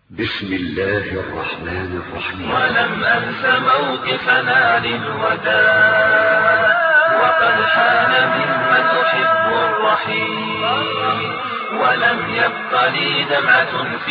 بسم الله الرحمن الرحيم ولم أنس موقفنا للوداع وقد حان ممن أحب الرحيم ولم يبق لي دمعة في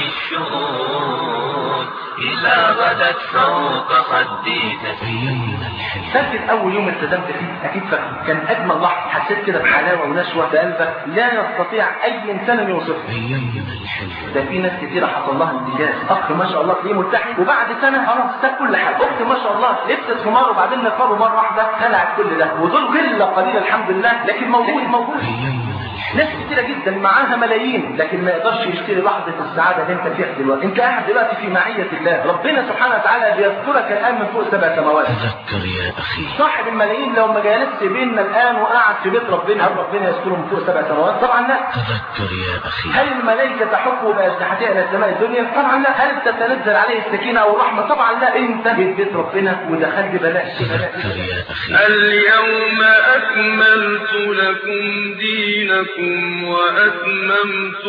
الشؤون إلا غدت فوق خدي تفيد فاكر اول يوم التزمت فيه اكيد فاكر كان اجمل لحظه حسيت كده بحلاوه ونشوه في قلبك لا يستطيع اي انسان ان يوصفها أيامنا الحلوة ده في ناس كتيرة حصل لها انتكاس اخ ما شاء الله تلاقيه ملتحي وبعد سنه خلاص ساب كل حاجه اخت ما شاء الله لبست خمار وبعدين نقابه مره واحده خلعت كل ده ودول قله قليله الحمد لله لكن موجود موجود أيامنا ناس كتيرة جدا معاها ملايين لكن ما يقدرش يشتري لحظة السعادة اللي انت فيها دلوقتي انت قاعد دلوقتي في معية الله ربنا سبحانه وتعالى بيذكرك الآن من فوق سبع سماوات تذكر يا أخي صاحب الملايين لو ما جالسش بيننا الآن وقعد في بيت ربنا هل ربنا يذكره من فوق سبع سماوات طبعا لا تذكر يا أخي هل الملائكة تحفه بأجنحتها إلى السماء الدنيا؟ طبعا لا هل تتنزل عليه السكينة أو الرحمة؟ طبعا لا أنت جيت بيت ربنا ودخلت بلاش تذكر يا أخي اليوم أكملت لكم دينكم وأتممت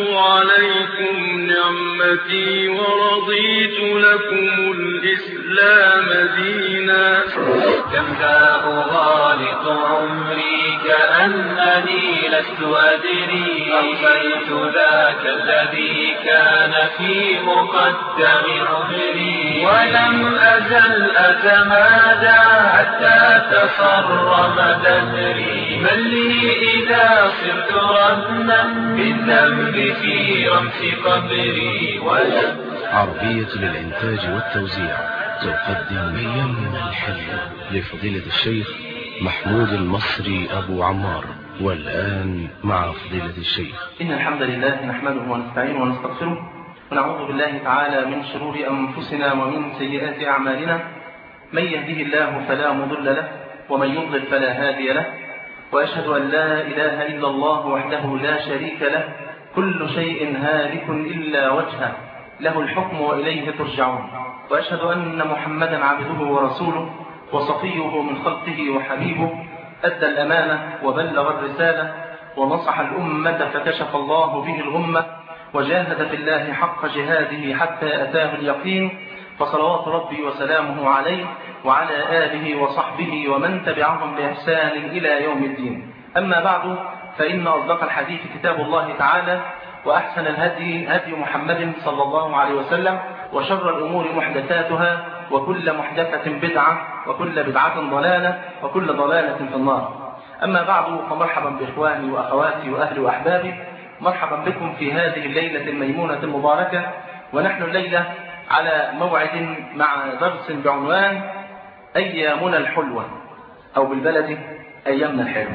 عليكم نعمتي ورضيت لكم الإسلام دينا كم ذا أغالط عمري كأنني لست أدري أقبلت ذاك الذي كان في مقدم عمري ولم أزل أتمادى حتى تصرم دهري من لي إذا صرت رهنا بالذنب في رمس قبري ولم عربية للإنتاج والتوزيع تقدم أيامنا الحلوة لفضيلة الشيخ محمود المصري أبو عمار والآن مع فضيلة الشيخ إن الحمد لله نحمده ونستعينه ونستغفره ونعوذ بالله تعالى من شرور أنفسنا ومن سيئات أعمالنا من يهده الله فلا مضل له ومن يضلل فلا هادي له وأشهد أن لا إله إلا الله وحده لا شريك له كل شيء هالك إلا وجهه له الحكم وإليه ترجعون وأشهد أن محمدا عبده ورسوله وصفيه من خلقه وحبيبه أدى الأمانة وبلغ الرسالة ونصح الأمة فكشف الله به الغمة وجاهد في الله حق جهاده حتى أتاه اليقين فصلوات ربي وسلامه عليه وعلى آله وصحبه ومن تبعهم بإحسان إلى يوم الدين أما بعد فإن أصدق الحديث كتاب الله تعالى وأحسن الهدي هدي محمد صلى الله عليه وسلم وشر الأمور محدثاتها وكل محدثة بدعة وكل بدعة ضلالة وكل ضلالة في النار أما بعد فمرحبا بإخواني وأخواتي وأهلي وأحبابي مرحبا بكم في هذه الليلة الميمونة المباركة ونحن الليلة على موعد مع درس بعنوان أيامنا الحلوة أو بالبلد أيامنا الحلوة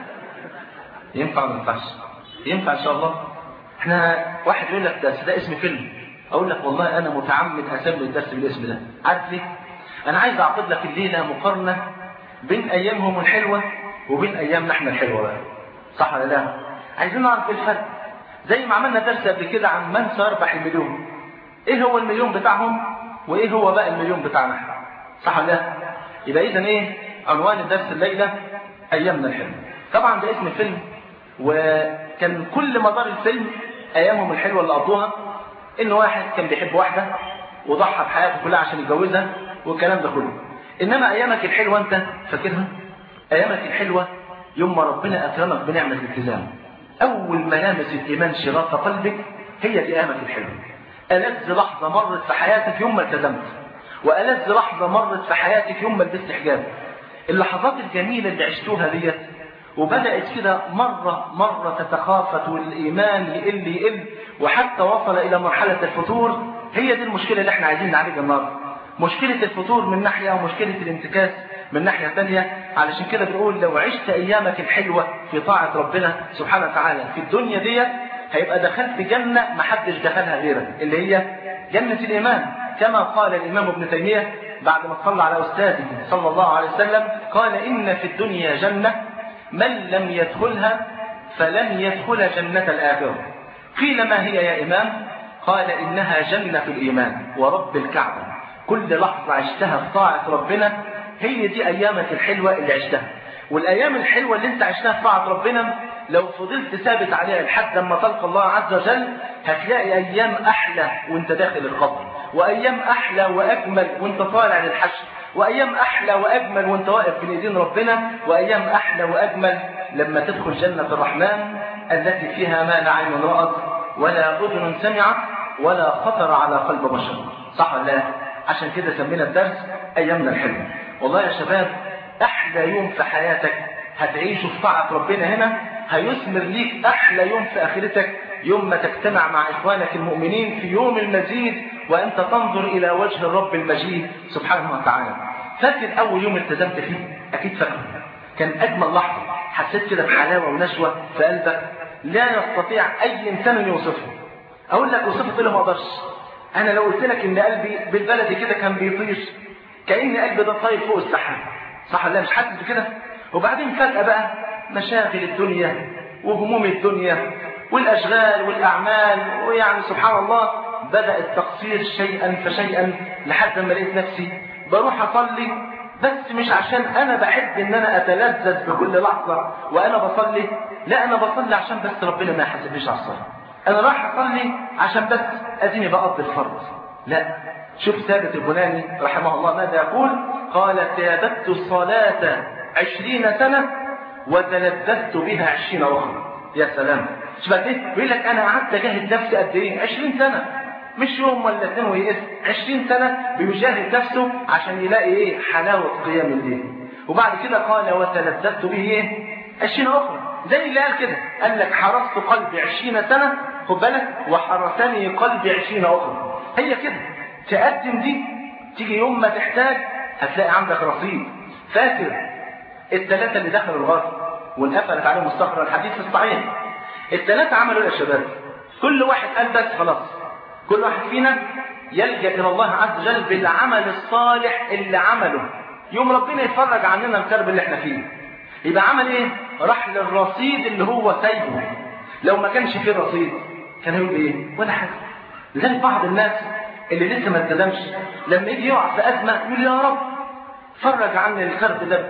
ينفع ولا ما ينفعش؟ ينفع إن شاء الله احنا واحد يقول لك ده ده اسم فيلم اقول لك والله انا متعمد اسمي الدرس بالاسم ده عارف ليه انا عايز اعقد لك الليله مقارنه بين ايامهم الحلوه وبين ايامنا احنا الحلوه بقى صح ولا لا عايزين نعرف ايه الفرق زي ما عملنا درس قبل كده عن من سيربح المليون ايه هو المليون بتاعهم وايه هو بقى المليون بتاعنا احنا صح ولا لا يبقى اذا ايه عنوان الدرس الليله ايامنا الحلوه طبعا ده اسم فيلم وكان كل مدار الفيلم ايامهم الحلوه اللي قضوها ان واحد كان بيحب واحده وضحى بحياته كلها عشان يتجوزها والكلام ده كله انما ايامك الحلوه انت فاكرها ايامك الحلوه يوم ما ربنا اكرمك بنعمه الالتزام اول ملامس الايمان شغاف قلبك هي دي ايامك الحلوه ألذ لحظه مرت في حياتك يوم ما التزمت وألذ لحظه مرت في حياتك يوم ما لبست حجاب اللحظات الجميله اللي عشتوها ديت وبدأت كده مرة مرة تتخافت والإيمان يقل يقل وحتى وصل إلى مرحلة الفتور هي دي المشكلة اللي احنا عايزين نعالجها النهارده مشكلة الفتور من ناحية ومشكلة الانتكاس من ناحية ثانية علشان كده بنقول لو عشت أيامك الحلوة في طاعة ربنا سبحانه وتعالى في الدنيا دي هيبقى دخلت جنة محدش دخلها غيرك اللي هي جنة الإيمان كما قال الإمام ابن تيمية بعد ما صلى على أستاذه صلى الله عليه وسلم قال إن في الدنيا جنة من لم يدخلها فلن يدخل جنة الآخرة قيل ما هي يا إمام قال إنها جنة الإيمان ورب الكعبة كل لحظة عشتها في طاعة ربنا هي دي أيامك الحلوة اللي عشتها والايام الحلوه اللي انت عشتها في طاعه ربنا لو فضلت ثابت عليها لحد ما تلقى الله عز وجل هتلاقي ايام احلى وانت داخل القبر وايام احلى واجمل وانت طالع للحشر وايام احلى واجمل وانت واقف بين ايدين ربنا وايام احلى واجمل لما تدخل جنه الرحمن التي فيها ما لا عين رأت ولا اذن سمعت ولا خطر على قلب بشر صح ولا لا عشان كده سمينا الدرس ايامنا الحلوه والله يا شباب احلى يوم في حياتك هتعيشه في طاعه ربنا هنا هيثمر ليك احلى يوم في اخرتك يوم ما تجتمع مع اخوانك المؤمنين في يوم المزيد وانت تنظر الى وجه الرب المجيد سبحانه وتعالى فاكر اول يوم التزمت فيه اكيد فاكر كان اجمل لحظه حسيت كده بحلاوه ونشوه في قلبك لا يستطيع اي انسان يوصفه اقول لك اوصفه كله ما اقدرش انا لو قلت لك ان قلبي بالبلدي كده كان بيطير كان قلبي ده طاير فوق السحاب صح ولا مش حاسس بكده وبعدين فجاه بقى مشاغل الدنيا وهموم الدنيا والاشغال والاعمال ويعني سبحان الله بدا التقصير شيئا فشيئا لحد ما لقيت نفسي بروح اصلي بس مش عشان انا بحب ان انا اتلذذ بكل لحظه وانا بصلي لا انا بصلي عشان بس ربنا ما يحاسبنيش على الصلاه انا رايح اصلي عشان بس اديني بقضي الفرض لا شوف ثابت البناني رحمه الله ماذا يقول قال ثابت الصلاة عشرين سنة وتلذذت بها عشرين أخرى يا سلام شوف قد ايه بيقول لك انا قعدت اجاهد نفسي قد ايه 20 سنه مش يوم ولا اثنين ويئس 20 سنه بيجاهد نفسه عشان يلاقي ايه حلاوه قيام الليل وبعد كده قال وتلذذت به ايه 20 اخرى زي اللي قال كده قال لك حرست قلبي 20 سنه خد بالك وحرسني قلبي 20 اخرى هي كده تقدم دي تيجي يوم ما تحتاج هتلاقي عندك رصيد فاكر الثلاثه اللي دخلوا الغار وانقفلت عليهم الصخره الحديث الصحيح الثلاثه عملوا يا شباب كل واحد قال بس خلاص كل واحد فينا يلجا الى الله عز وجل بالعمل الصالح اللي عمله يوم ربنا يفرج عننا الكرب اللي احنا فيه يبقى عمل ايه راح للرصيد اللي هو سايبه لو ما كانش فيه رصيد كان هيقول ايه ولا حاجه لذلك بعض الناس اللي لسه ما التزمش لما يجي يقع في ازمه يقول يا رب فرج عني الكرب ده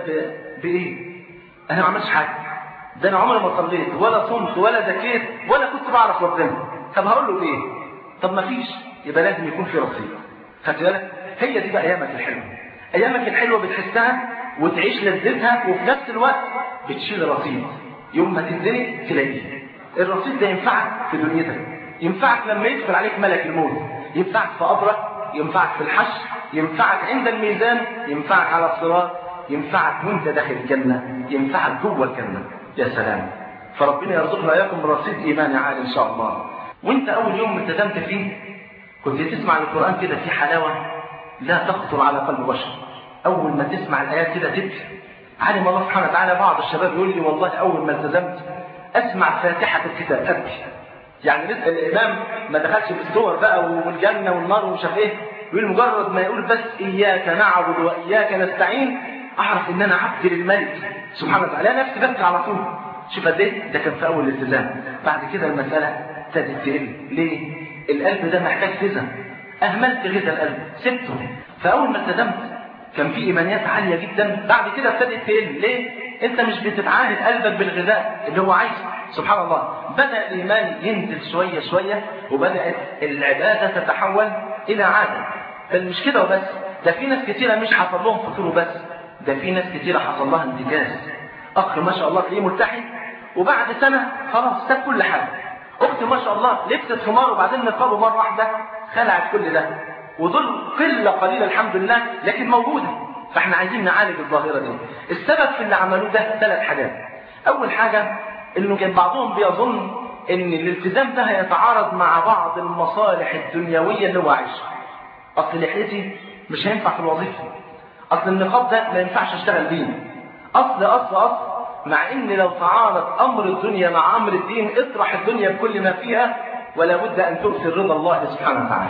بايه انا ما عملتش حاجه ده انا عمري ما صليت ولا صمت ولا زكيت ولا كنت بعرف ربنا طب هقول له ايه طب ما فيش يبقى لازم يكون في رصيد خدت بالك هي دي بقى ايامك الحلوه ايامك الحلوه بتحسها وتعيش لذتها وفي نفس الوقت بتشيل رصيد يوم ما تنزلي تلاقيه الرصيد ده ينفعك في دنيتك ينفعك لما يدخل عليك ملك الموت ينفعك في قبرك ينفعك في الحشر ينفعك عند الميزان ينفعك على الصراط ينفعك وانت داخل الجنه ينفعك جوه الجنه يا سلام فربنا يرزقنا اياكم رصيد ايماني عالي ان شاء الله وانت اول يوم التزمت فيه كنت تسمع القران كده في حلاوه لا تخطر على قلب بشر اول ما تسمع الايات كده تبكي علم الله سبحانه وتعالى بعض الشباب يقول لي والله اول ما التزمت اسمع فاتحه الكتاب ابكي يعني لسه الامام ما دخلش في الصور بقى والجنه والنار ومش عارف ايه يقول مجرد ما يقول بس اياك نعبد واياك نستعين اعرف ان انا عبد للملك سبحانه وتعالى نفسي ببكي على طول شوف قد ايه ده كان في اول الالتزام بعد كده المساله ابتدت تقل ليه القلب ده محتاج غذاء اهملت غذاء القلب سبته فاول ما التزمت كان في ايمانيات عاليه جدا بعد كده ابتدت تقل ليه انت مش بتتعاهد قلبك بالغذاء اللي هو عايزه سبحان الله بدا الايمان ينزل شويه شويه وبدات العباده تتحول الى عاده بل مش كده وبس ده في ناس كتيره مش حصل لهم فطور وبس ده في ناس كتيره حصل لها انتكاس اخ ما شاء الله تلاقيه ملتحي وبعد سنه خلاص ساب كل حاجه اخت ما شاء الله لبست خمار وبعدين نقابه مره واحده خلعت كل ده ودول قله قليله الحمد لله لكن موجوده فاحنا عايزين نعالج الظاهره دي السبب في اللي عملوه ده ثلاث حاجات اول حاجه انه كان بعضهم بيظن ان الالتزام ده هيتعارض مع بعض المصالح الدنيويه اللي هو عايشها اصل لحيتي مش هينفع في الوظيفه اصل النقاب ده ما ينفعش اشتغل بيه اصل اصل اصل مع ان لو تعارض امر الدنيا مع امر الدين اطرح الدنيا بكل ما فيها ولا بد ان تؤثر رضا الله سبحانه وتعالى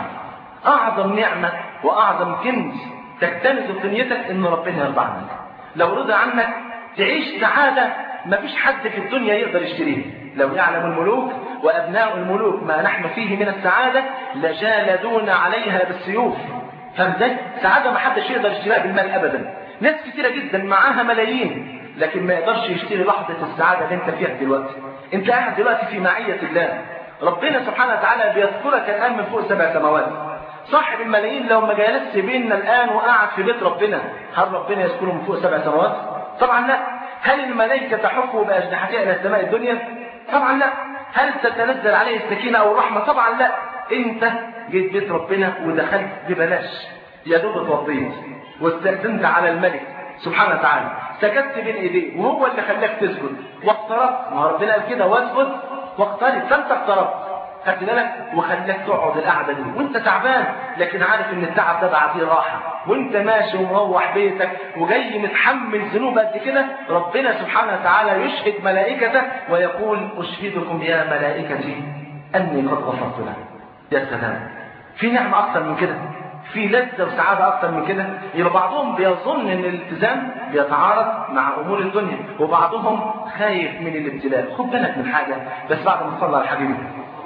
اعظم نعمه واعظم كنز تكتنز في دنيتك ان ربنا يرضى عنك لو رضى عنك تعيش سعاده ما فيش حد في الدنيا يقدر يشتريها لو يعلم الملوك وابناء الملوك ما نحن فيه من السعاده لجالدونا عليها بالسيوف فازاي سعاده ما حدش يقدر يشتريها بالمال ابدا ناس كثيره جدا معاها ملايين لكن ما يقدرش يشتري لحظة السعادة اللي انت فيها دلوقتي انت قاعد دلوقتي في معية الله ربنا سبحانه وتعالى بيذكرك الآن من فوق سبع سماوات صاحب الملايين لو ما جالس بيننا الآن وقعد في بيت ربنا هل ربنا يذكره من فوق سبع سماوات؟ طبعا لا هل الملائكة تحفه بأجنحتها إلى السماء الدنيا؟ طبعا لا هل تتنزل عليه السكينة أو الرحمة؟ طبعا لا انت جيت بيت ربنا ودخلت ببلاش يا دوب اتوضيت واستأذنت على الملك سبحانه وتعالى سجدت بين ايديه وهو اللي خلاك تسجد واقتربت ما ربنا قال كده واسجد واقترب فانت اقتربت خدت بالك وخلاك تقعد القعده دي وانت تعبان لكن عارف ان التعب ده بعديه راحه وانت ماشي ومروح بيتك وجاي متحمل ذنوب قد كده ربنا سبحانه وتعالى يشهد ملائكته ويقول اشهدكم يا ملائكتي اني قد غفرت لهم يا سلام في نعمه اكثر من كده في لذة وسعادة أكثر من كده يبقى بعضهم بيظن أن الالتزام بيتعارض مع أمور الدنيا وبعضهم خايف من الابتلاء خد بالك من حاجة بس بعد ما صلى على حبيبي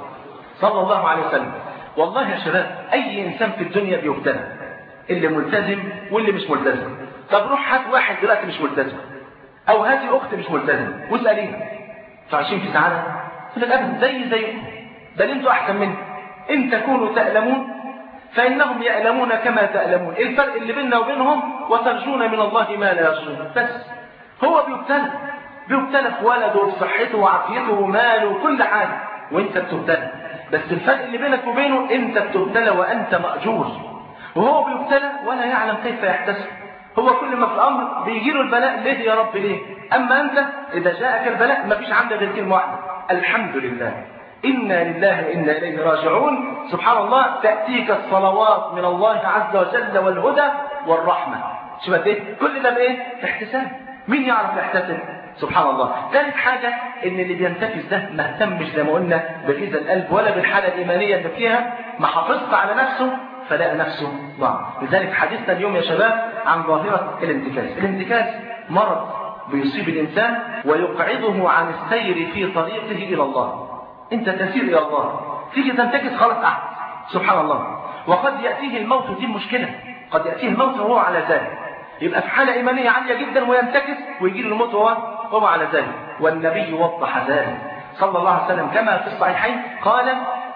صلى الله عليه وسلم والله يا شباب أي إنسان في الدنيا بيبتلى اللي ملتزم واللي مش ملتزم طب روح هات واحد دلوقتي مش ملتزم أو هاتي أخت مش ملتزم واسأليها فعايشين في سعادة تقول لك أبدا زي زي بل أنتوا أحسن مني إن تكونوا تألمون فإنهم يألمون كما تألمون إيه الفرق اللي بيننا وبينهم وترجون من الله ما لا يرجون بس هو بيبتلى بيبتلى في ولده وفي صحته وعافيته وماله وكل حاجة وانت بتبتلى بس الفرق اللي بينك وبينه انت بتبتلى وانت مأجور وهو بيبتلى ولا يعلم كيف يحتسب هو كل ما في الامر بيجي له البلاء ليه يا رب ليه اما انت اذا جاءك البلاء ما فيش عندك غير كلمه واحده الحمد لله إنا لله وإنا إليه راجعون سبحان الله تأتيك الصلوات من الله عز وجل والهدى والرحمة شوف ايه كل ده بايه احتساب مين يعرف يحتسب سبحان الله ثالث حاجة ان اللي بينتكس ده ما اهتمش زي ما قلنا بغذاء القلب ولا بالحالة الإيمانية اللي فيها ما حافظت على نفسه فلقى نفسه ضاع لذلك حديثنا اليوم يا شباب عن ظاهرة الانتكاس الانتكاس مرض بيصيب الإنسان ويقعده عن السير في طريقه إلى الله انت تسير الى الله تيجي تنتكس خلاص قعد سبحان الله وقد ياتيه الموت دي مشكله قد ياتيه الموت وهو على ذلك يبقى في حاله ايمانيه عاليه جدا وينتكس ويجي له الموت وهو وهو على ذلك والنبي وضح ذلك صلى الله عليه وسلم كما في الصحيحين قال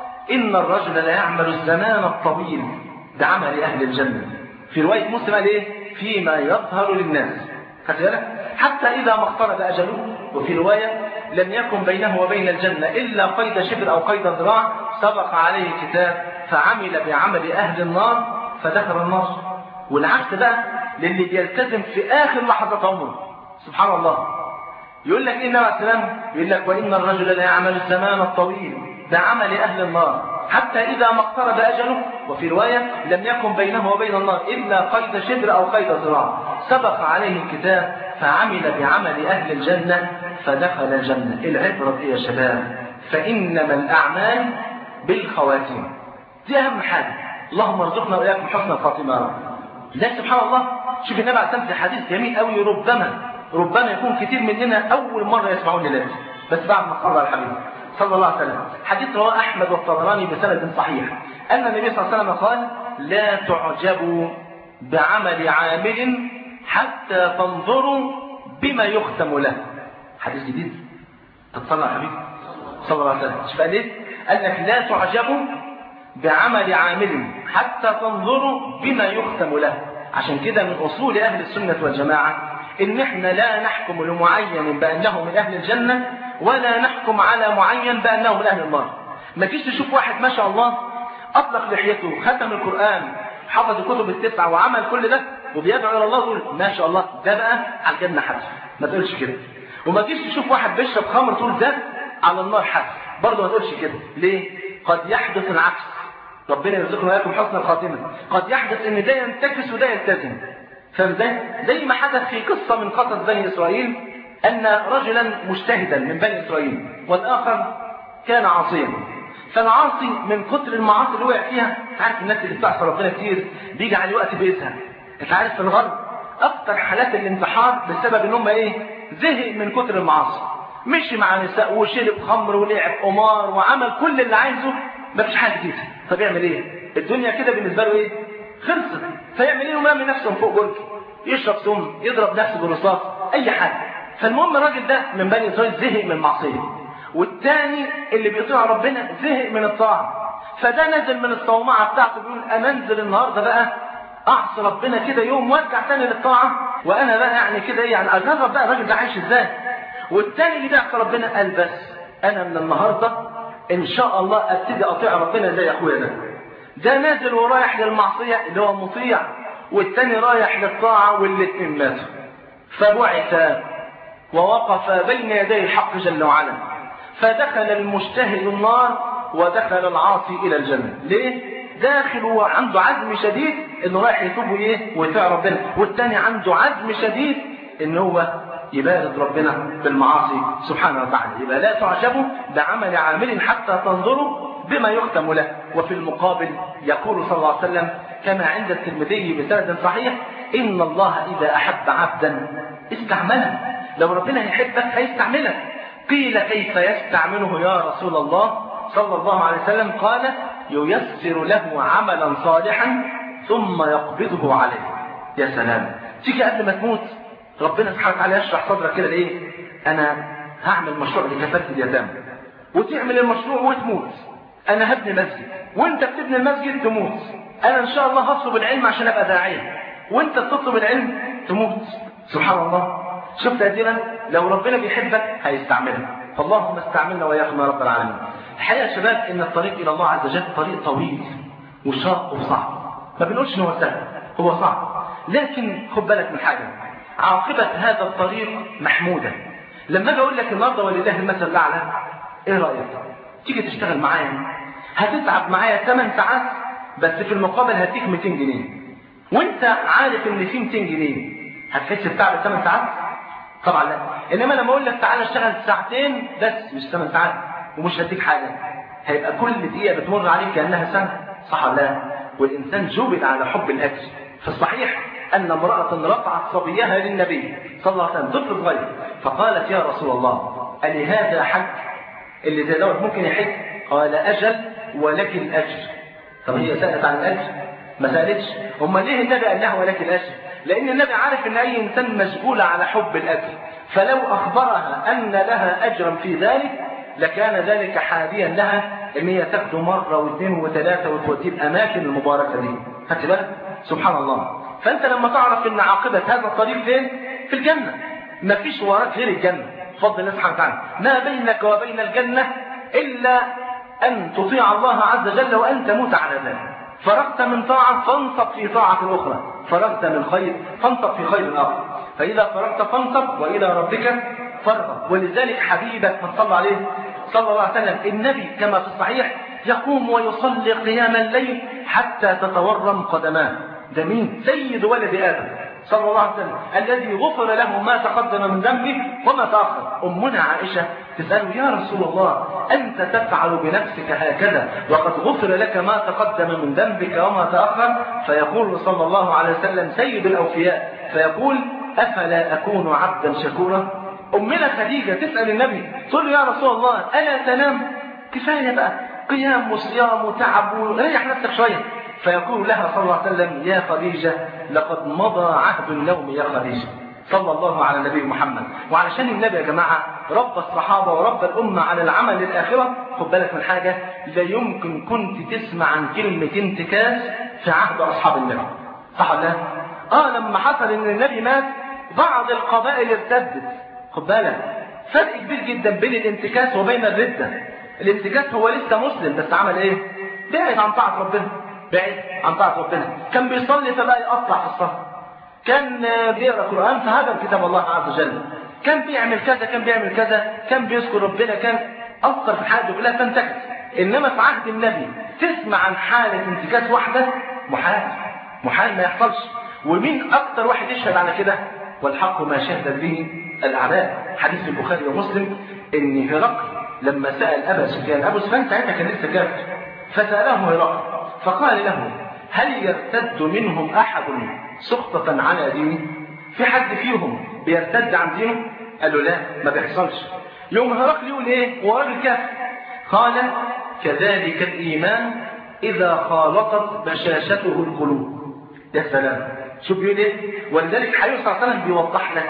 ان الرجل لا يعمل الزمان الطويل بعمل اهل الجنه في روايه مسلم قال ايه فيما يظهر للناس خدت بالك حتى اذا ما اقترب اجله وفي روايه لم يكن بينه وبين الجنة إلا قيد شبر أو قيد ذراع سبق عليه كتاب فعمل بعمل أهل النار فدخل النار والعكس بقى للي بيلتزم في آخر لحظة عمره سبحان الله يقول لك إيه النبي عليه السلام يقول لك وإن الرجل لا يعمل الزمان الطويل بعمل أهل النار حتى إذا ما اقترب أجله وفي رواية لم يكن بينه وبين النار إلا قيد شبر أو قيد ذراع سبق عليه الكتاب فعمل بعمل أهل الجنة فدخل الجنة العبرة يا شباب فإنما الأعمال بالخواتيم دي أهم حاجة اللهم ارزقنا وإياكم حسن الخاتمة يا رب لا سبحان الله شوف النبي عليه الصلاة حديث جميل قوي ربما ربما يكون كتير مننا أول مرة يسمعون لذلك بس بعد ما صلى الحبيب صلى الله عليه وسلم حديث رواه أحمد والطبراني بسند صحيح أن النبي صلى الله عليه وسلم قال لا تعجبوا بعمل عامل حتى تنظروا بما يختم له حديث جديد تتصلى يا حبيبي صلى الله عليه وسلم شوف قال ايه قال لك لا تعجبوا بعمل عامل حتى تنظروا بما يختم له عشان كده من اصول اهل السنه والجماعه ان احنا لا نحكم لمعين بانه من اهل الجنه ولا نحكم على معين بانه من اهل النار ما تجيش تشوف واحد ما شاء الله اطلق لحيته ختم القران حفظ الكتب التسعه وعمل كل ده وبيدعو الى الله تقول ما شاء الله ده بقى على الجنه حتى ما تقولش كده وما تجيش تشوف واحد بيشرب خمر تقول ده على النار حتى برضه ما تقولش كده ليه قد يحدث العكس ربنا يرزقنا وياكم حسن الخاتمه قد يحدث ان ده ينتكس وده يلتزم فاهم ازاي زي ما حدث في قصه من قصص بني اسرائيل ان رجلا مجتهدا من بني اسرائيل والاخر كان عاصيا فالعاصي من كتر المعاصي اللي وقع فيها عارف الناس اللي بتعصي ربنا كتير بيجي على وقت بيزهق انت عارف في الغرب اكتر حالات الانتحار بسبب ان هم ايه زهق من كتر المعاصي مشي مع نساء وشرب خمر ولعب قمار وعمل كل اللي عايزه مفيش حاجه جديده طب يعمل ايه الدنيا كده بالنسبه له ايه خلصت فيعمل ايه يرمي نفسه من فوق برج يشرب سم يضرب نفسه بالرصاص اي حاجه فالمهم الراجل ده من بني اسرائيل زهق من المعصيه والتاني اللي بيطيع ربنا زهق من الطاعه فده نزل من الصومعه بتاعته بيقول انا انزل النهارده بقى اعصي ربنا كده يوم وارجع تاني للطاعه وانا بقى يعني كده ايه يعني اجرب بقى الراجل ده عايش ازاي والتاني اللي بيعصي ربنا قال بس انا من النهارده ان شاء الله ابتدي اطيع ربنا زي اخويا ده ده نازل ورايح للمعصيه اللي هو مطيع والتاني رايح للطاعه والاتنين ماتوا فبعث ووقف بين يدي الحق جل وعلا فدخل المجتهد النار ودخل العاصي الى الجنه ليه داخل وعنده عزم شديد انه رايح يتوب ايه ويطيع ربنا والتاني عنده عزم شديد ان هو يبارد ربنا بالمعاصي سبحانه وتعالى يبقى لا تعجبوا بعمل عامل حتى تنظروا بما يختم له وفي المقابل يقول صلى الله عليه وسلم كما عند الترمذي بسند صحيح ان الله اذا احب عبدا استعمله لو ربنا يحبك هيستعملك قيل كيف يستعمله يا رسول الله صلى الله عليه وسلم قال ييسر له عملا صالحا ثم يقبضه عليه يا سلام تيجي قبل ما تموت ربنا سبحانه وتعالى يشرح صدرك كده ايه انا هعمل مشروع لكفاله اليتامى وتعمل المشروع وتموت انا هبني مسجد وانت بتبني المسجد تموت انا ان شاء الله هطلب العلم عشان ابقى داعيه وانت بتطلب العلم تموت سبحان الله شفت قد لو ربنا بيحبك هيستعملك فاللهم استعملنا واياكم يا رب العالمين الحقيقه يا شباب ان الطريق الى الله عز وجل طريق طويل وشاق وصعب ما بنقولش ان هو سهل هو صعب لكن خد بالك من حاجه عاقبه هذا الطريق محموده لما اجي اقول لك النهارده ولله المثل الاعلى ايه رايك تيجي تشتغل معايا هتتعب معايا 8 ساعات بس في المقابل هديك 200 جنيه وانت عارف ان في 200 جنيه هتحس بتعب 8 ساعات طبعا لا انما لما اقول لك تعالى اشتغل ساعتين بس مش 8 ساعات ومش هديك حاجه هيبقى كل دقيقه بتمر عليك كانها سنه صح ولا لا والانسان جبل على حب الاكل فالصحيح ان امراه رفعت صبيها للنبي صلى الله عليه وسلم طفل صغير فقالت يا رسول الله الهذا حج اللي زي دوت ممكن يحج قال اجل ولك الاجر طب هي سالت عن الاجر ما سالتش امال ليه النبي قال لها ولك الاجر لان النبي عارف ان اي انسان مشغول على حب الاجر فلو اخبرها ان لها اجرا في ذلك لكان ذلك حاديا لها ان هي تاخده مره واثنين وثلاثه وتوديه الاماكن المباركه دي خدت بالك سبحان الله فانت لما تعرف ان عاقبه هذا الطريق فين في الجنه ما فيش وراك غير الجنه بفضل الله سبحانه وتعالى ما بينك وبين الجنه الا ان تطيع الله عز وجل وان تموت على ذلك فرغت من طاعه فانصب في طاعه اخرى فرغت من خير فانصب في خير اخر فاذا فرغت فانصب والى ربك فارغب ولذلك حبيبك من صلى عليه صلى الله عليه وسلم النبي كما في الصحيح يقوم ويصلي قيام الليل حتى تتورم قدماه ده مين سيد ولد ادم صلى الله عليه وسلم الذي غفر له ما تقدم من ذنبه وما تاخر امنا عائشه تساله يا رسول الله انت تفعل بنفسك هكذا وقد غفر لك ما تقدم من ذنبك وما تاخر فيقول صلى الله عليه وسلم سيد الاوفياء فيقول افلا اكون عبدا شكورا امنا خديجه تسال النبي تقول له يا رسول الله الا تنام كفايه بقى قيام وصيام وتعب وريح نفسك شويه فيقول لها صلى الله عليه وسلم يا خديجة لقد مضى عهد النوم يا خديجة صلى الله على النبي محمد وعلشان النبي يا جماعة رب الصحابة ورب الأمة على العمل للآخرة خد بالك من حاجة لا يمكن كنت تسمع عن كلمة انتكاس في عهد أصحاب النبي صح ولا لا؟ آه لما حصل إن النبي مات بعض القبائل ارتدت خد بالك فرق كبير جدا بين الانتكاس وبين الردة الانتكاس هو لسه مسلم بس عمل ايه؟ بعد عن طاعة ربنا بعيد عن طاعة ربنا كان بيصلي فبقى يقطع في الصف كان بيقرا قرآن فهدم كتاب الله عز وجل كان بيعمل كذا كان بيعمل كذا كان بيذكر ربنا كان أثر في حياته كلها فانتكس إنما في عهد النبي تسمع عن حالة انتكاس واحدة محال محال ما يحصلش ومين أكتر واحد يشهد على كده والحق ما شهدت به الأعداء حديث البخاري ومسلم إن هرقل لما سأل أبا سفيان أبو سفيان ساعتها كان لسه كافر فسأله هرقل فقال له هل يرتد منهم أحد سخطة على دينه في حد فيهم بيرتد عن دينه قال له لا ما بيحصلش يوم هرقل يقول ايه وراجل كافر قال كذلك الإيمان إذا خالطت بشاشته القلوب يا سلام شوف بيقول ايه ولذلك حبيبي صلى الله عليه وسلم بيوضح لك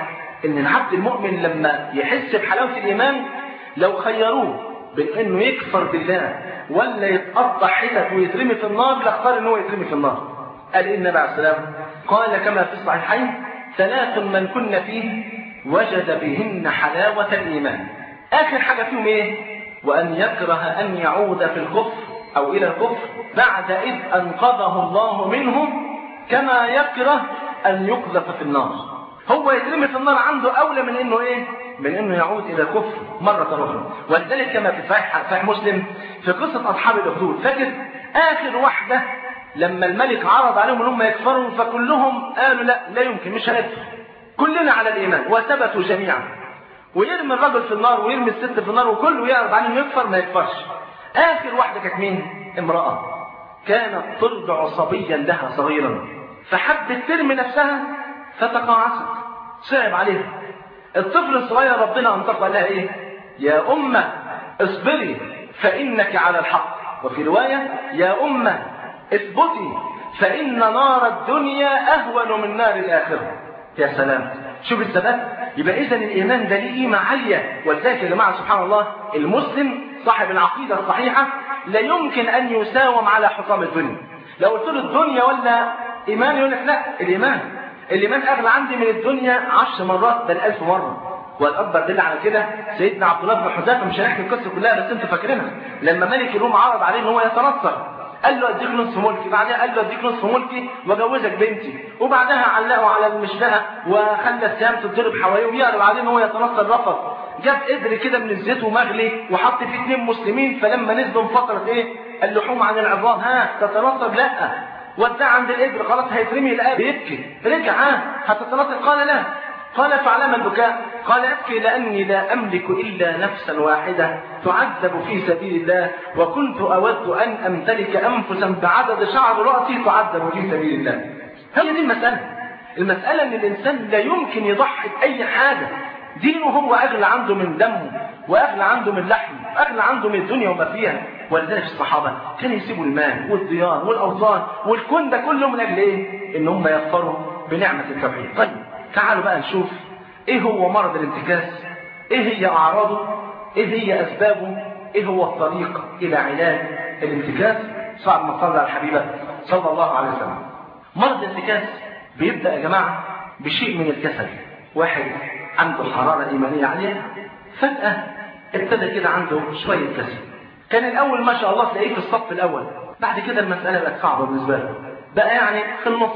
ان العبد المؤمن لما يحس بحلاوة الايمان لو خيروه بين انه يكفر بالله ولا يتقطع حتت ويترمي في النار لاختار ان هو يترمي في النار قال إيه النبي عليه السلام قال كما في الصحيحين ثلاث من كن فيه وجد بهن حلاوة الإيمان آخر حاجة فيهم إيه وأن يكره أن يعود في الكفر أو إلى الكفر بعد إذ أنقذه الله منه كما يكره أن يقذف في النار هو يترمي في النار عنده أولى من إنه إيه من انه يعود الى الكفر مرة اخرى ولذلك كما في صحيح صحيح مسلم في قصة اصحاب الاخدود فاكر اخر واحدة لما الملك عرض عليهم ان هم يكفروا فكلهم قالوا لا لا يمكن مش هنكفر كلنا على الايمان وثبتوا جميعا ويرمي الرجل في النار ويرمي الست في النار وكله يعرض عليه انه يكفر ما يكفرش اخر واحدة كانت مين امرأة كانت ترضع صبيا لها صغيرا فحبت ترمي نفسها فتقاعست صعب عليها الطفل الصغير ربنا انطق لها ايه يا أمة اصبري فإنك على الحق وفي رواية يا أمة اثبتي فإن نار الدنيا أهون من نار الآخرة يا سلام شوف الثبات يبقى إذا الإيمان ده ليه قيمة عالية ولذلك يا جماعة سبحان الله المسلم صاحب العقيدة الصحيحة لا يمكن أن يساوم على حطام الدنيا لو قلت له الدنيا ولا إيمان يقول لك لا الإيمان الإيمان أغلى عندي من الدنيا عشر مرات بل ألف مرة والأكبر دل على كده سيدنا عبد الله بن حذافة مش هنحكي القصة كلها بس أنتوا فاكرينها لما ملك الروم عرض عليه إن هو يتنصر قال له اديك نصف ملكي بعدها قال له اديك نصف ملكي واجوزك بنتي وبعدها علقه على المشنقه وخلى السهام تتضرب حواليه ويعرض عليه ان هو يتنصر رفض جاب قدر كده من الزيت ومغلي وحط فيه اثنين مسلمين فلما نزلوا فتره ايه اللحوم عن العظام ها تتنصر لا ودع عند القدر خلاص هيترمي لقاه بيبكي رجع ها هتتنصر قال لا قال فعلام البكاء قال ابكي لاني لا املك الا نفسا واحده تعذب في سبيل الله وكنت اود ان امتلك انفسا بعدد شعر راسي تعذب في سبيل الله هي دي المساله المساله ان الانسان لا يمكن يضحي باي حاجه دينه هو اغلى عنده من دمه واغلى عنده من لحمه واغلى عنده من الدنيا وما فيها ولذلك الصحابه كانوا يسيبوا المال والديار والاوطان والكون ده كله من اجل ايه ان هم يغفروا بنعمه التوحيد طيب تعالوا بقى نشوف ايه هو مرض الانتكاس ايه هي اعراضه ايه هي اسبابه ايه هو الطريق الى علاج الانتكاس صعب ما صلى على الحبيبه صلى الله عليه وسلم مرض الانتكاس بيبدا يا جماعه بشيء من الكسل واحد عنده حراره ايمانيه عاليه فجاه ابتدى كده عنده شويه كسل كان الاول ما شاء الله تلاقيه في الصف الاول بعد كده المساله بقت صعبه بالنسبه له بقى يعني في النص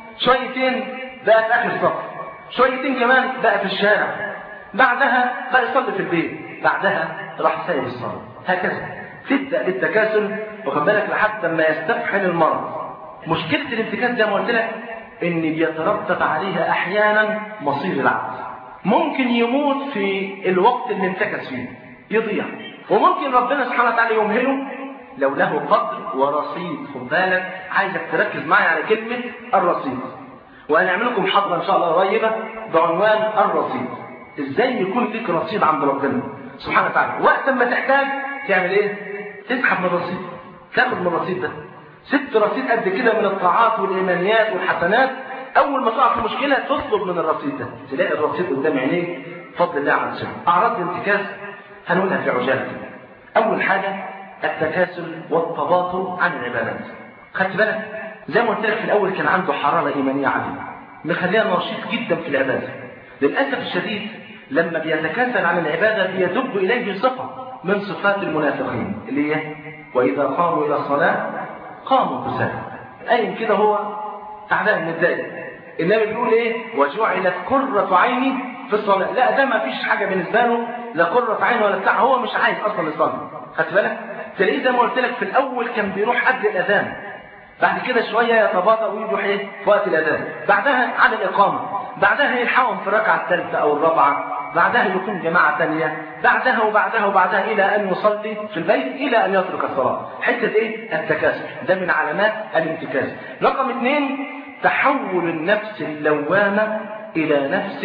شويتين بقى في اخر الصف شويتين كمان بقى في الشارع بعدها بقى يصلي في البيت بعدها راح سايب الصلاة هكذا تبدأ بالتكاسل واخد بالك لحد ما يستفحل المرض مشكلة الانتكاس زي ما قلت لك ان بيترتب عليها احيانا مصير العبد ممكن يموت في الوقت اللي انتكس فيه يضيع وممكن ربنا سبحانه وتعالى يمهله لو له قدر ورصيد خد بالك عايزك تركز معايا على كلمة الرصيد وهنعمل لكم محاضرة إن شاء الله قريبة بعنوان الرصيد إزاي يكون لك رصيد عند ربنا سبحانه وتعالى وقت ما تحتاج تعمل إيه؟ تسحب من الرصيد تاخد من الرصيد ده ست رصيد قد كده من الطاعات والإيمانيات والحسنات أول ما تقع في مشكلة تطلب من الرصيد ده تلاقي الرصيد قدام عينيك بفضل الله عز وجل أعراض الانتكاس هنقولها في عجالة أول حاجة التكاسل والتباطؤ عن العبادات خدت بالك زي ما قلت لك في الاول كان عنده حراره ايمانيه عاليه مخليه نشيط جدا في العباده للاسف الشديد لما بيتكاسل عن العباده بيدب اليه صفه من صفات المنافقين اللي هي واذا قاموا الى الصلاه قاموا كسالى قايم كده هو تعبان متضايق النبي بيقول ايه وجعلت قرة عيني في الصلاة لا ده ما فيش حاجة بالنسبة له لا قرة عين ولا بتاع هو مش عايز اصلا يصلي خدت بالك تلاقيه زي ما قلت لك في الاول كان بيروح قبل الاذان بعد كده شوية يتباطأ ويروح ايه في وقت الأذان بعدها على الإقامة بعدها يلحقهم في الركعة الثالثة أو الرابعة بعدها يكون جماعة ثانية بعدها وبعدها وبعدها إلى أن يصلي في البيت إلى أن يترك الصلاة حتة إيه التكاسل ده من علامات الانتكاس رقم اثنين تحول النفس اللوامة إلى نفس